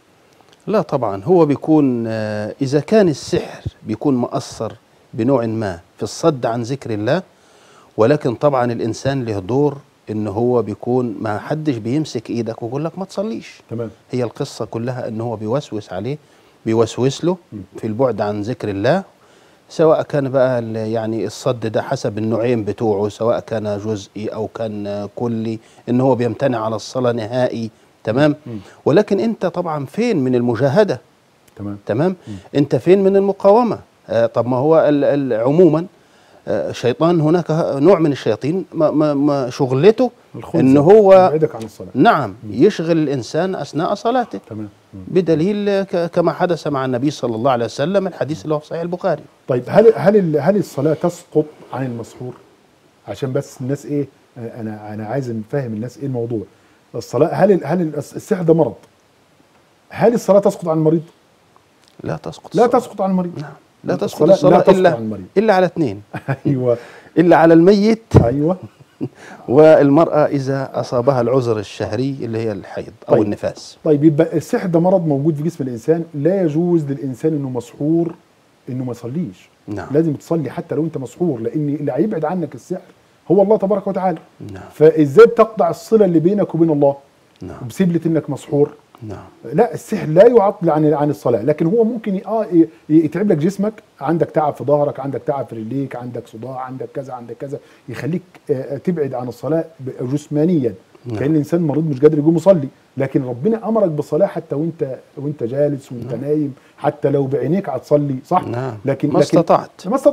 لا طبعا هو بيكون آه، إذا كان السحر بيكون مؤثر بنوع ما في الصد عن ذكر الله ولكن طبعا الإنسان له دور إن هو بيكون ما حدش بيمسك إيدك ويقول لك ما تصليش تمام هي القصة كلها أنه هو بيوسوس عليه بيوسوس له في البعد عن ذكر الله سواء كان بقى ال- يعني الصد ده حسب النوعين بتوعه سواء كان جزئي أو كان كلي إن هو بيمتنع على الصلاة نهائي تمام ولكن أنت طبعا فين من المجاهدة تمام تمام أنت فين من المقاومة آه طب ما هو ال- ال- عموما آه، شيطان هناك نوع من الشياطين ما ما ما شغلته الخنثى ان هو يبعدك عن الصلاه نعم يشغل الانسان اثناء صلاته تمام مم. بدليل ك- كما حدث مع النبي صلى الله عليه وسلم الحديث اللي هو في صحيح البخاري طيب هل هل ال- هل الصلاه تسقط عن المسحور؟ عشان بس الناس ايه آه، انا انا عايز نفهم الناس ايه الموضوع الصلاه هل ال- هل ال- السحر ده مرض؟ هل الصلاه تسقط عن المريض؟ لا تسقط لا الصلاة. تسقط عن المريض نعم لا تسقط الصلاة لا الصلاة تسقط إلا عن المريض. إلا على اثنين ايوه إلا على الميت ايوه والمرأة إذا أصابها العذر الشهري اللي هي الحيض أو طيب. النفاس طيب يبقى السحر ده مرض موجود في جسم الانسان لا يجوز للانسان انه مسحور انه ما يصليش نعم. لازم تصلي حتى لو انت مسحور لان اللي هيبعد عنك السحر هو الله تبارك وتعالى نعم فازاي بتقطع الصله اللي بينك وبين الله نعم بسبله انك مسحور نعم لا السحر لا يعطل عن عن الصلاه لكن هو ممكن ي- اه ي- يتعب لك جسمك عندك تعب في ظهرك عندك تعب في رجليك عندك صداع عندك كذا عندك كذا يخليك آه، تبعد عن الصلاه ب- جسمانيا نعم. كان الانسان مريض مش قادر يقوم يصلي لكن ربنا امرك بالصلاه حتى وانت وانت جالس وانت نايم حتى لو بعينيك هتصلي صح نعم. لكن ما لكن استطعت. ما استطعت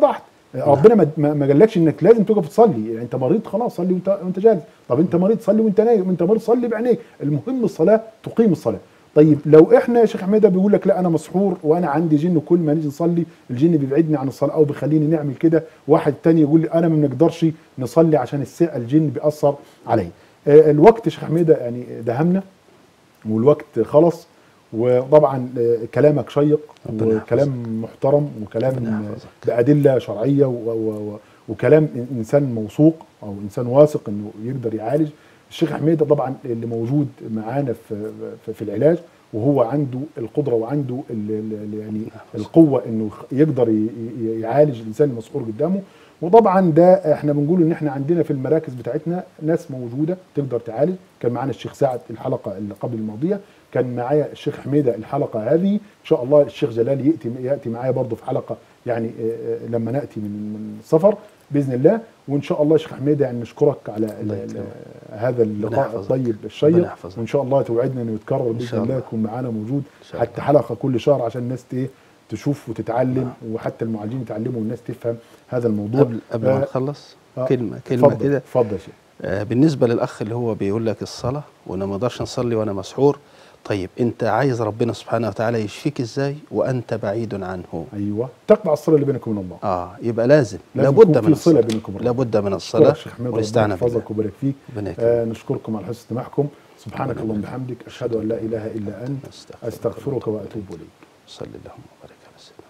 ربنا ما- ما ما قالكش انك لازم تقف تصلي يعني انت مريض خلاص صلي وانت وانت جالس طب انت مريض صلي وانت نايم انت مريض صلي بعينيك المهم الصلاه تقيم الصلاه طيب لو احنا يا شيخ حميده بيقول لك لا انا مسحور وانا عندي جن وكل ما نيجي نصلي الجن بيبعدني عن الصلاه او بيخليني نعمل كده واحد تاني يقول لي انا ما بنقدرش نصلي عشان الساعه الجن بيأثر علي آه، الوقت يا شيخ حميده يعني دهمنا والوقت خلص وطبعا آه، كلامك شيق ربنا وكلام محترم وكلام ربنا آه، يحفظك. بأدلة شرعية و و و وكلام إن- إنسان موثوق أو إنسان واثق إنه يقدر يعالج الشيخ حميدة طبعا اللي موجود معانا في, في, في العلاج وهو عنده القدرة وعنده ال ال يعني القوة إنه يخ- يقدر ي- ي- يعالج الإنسان المسحور قدامه وطبعا ده احنا بنقول ان احنا عندنا في المراكز بتاعتنا ناس موجوده تقدر تعالج كان معانا الشيخ سعد الحلقه اللي قبل الماضيه كان معايا الشيخ حميده الحلقه هذه ان شاء الله الشيخ جلال ياتي ياتي معايا برضه في حلقه يعني آه، آه، لما ناتي من من السفر باذن الله وان شاء الله يا شيخ حميده يعني نشكرك على ال- الله ال- يكرمك. هذا اللقاء يحفظك. الطيب ربنا الشيق يحفظك. وان شاء الله توعدنا انه يتكرر باذن شاء الله الله. يكون معانا موجود شاء حتى الله. حلقه كل شهر عشان الناس ت- إيه تشوف وتتعلم وحتى المعالجين يتعلموا والناس تفهم هذا الموضوع قبل قبل ما آه، نخلص آه، كلمه كلمه اتفضل كده اتفضل يا شيخ آه، بالنسبه للاخ اللي هو بيقول لك الصلاه وانا ما اقدرش نصلي وانا مسحور طيب انت عايز ربنا سبحانه وتعالى يشفيك ازاي وانت بعيد عنه ايوه تقطع الصله اللي بينك وبين الله اه يبقى لازم, لازم لابد يكون من في صلة الصلاه بينك وبين لابد من أشكرك الصلاه يا شيخ حميد ربنا والاستعانه بالله يحفظك ويبارك فيك ربنا يكرمك. آه نشكركم على حسن استماعكم سبحانك ربنا اللهم يبارك. وبحمدك اشهد ان لا اله الا انت أستغفرك استغفرك واتوب اليك صلى اللهم وبارك على سيدنا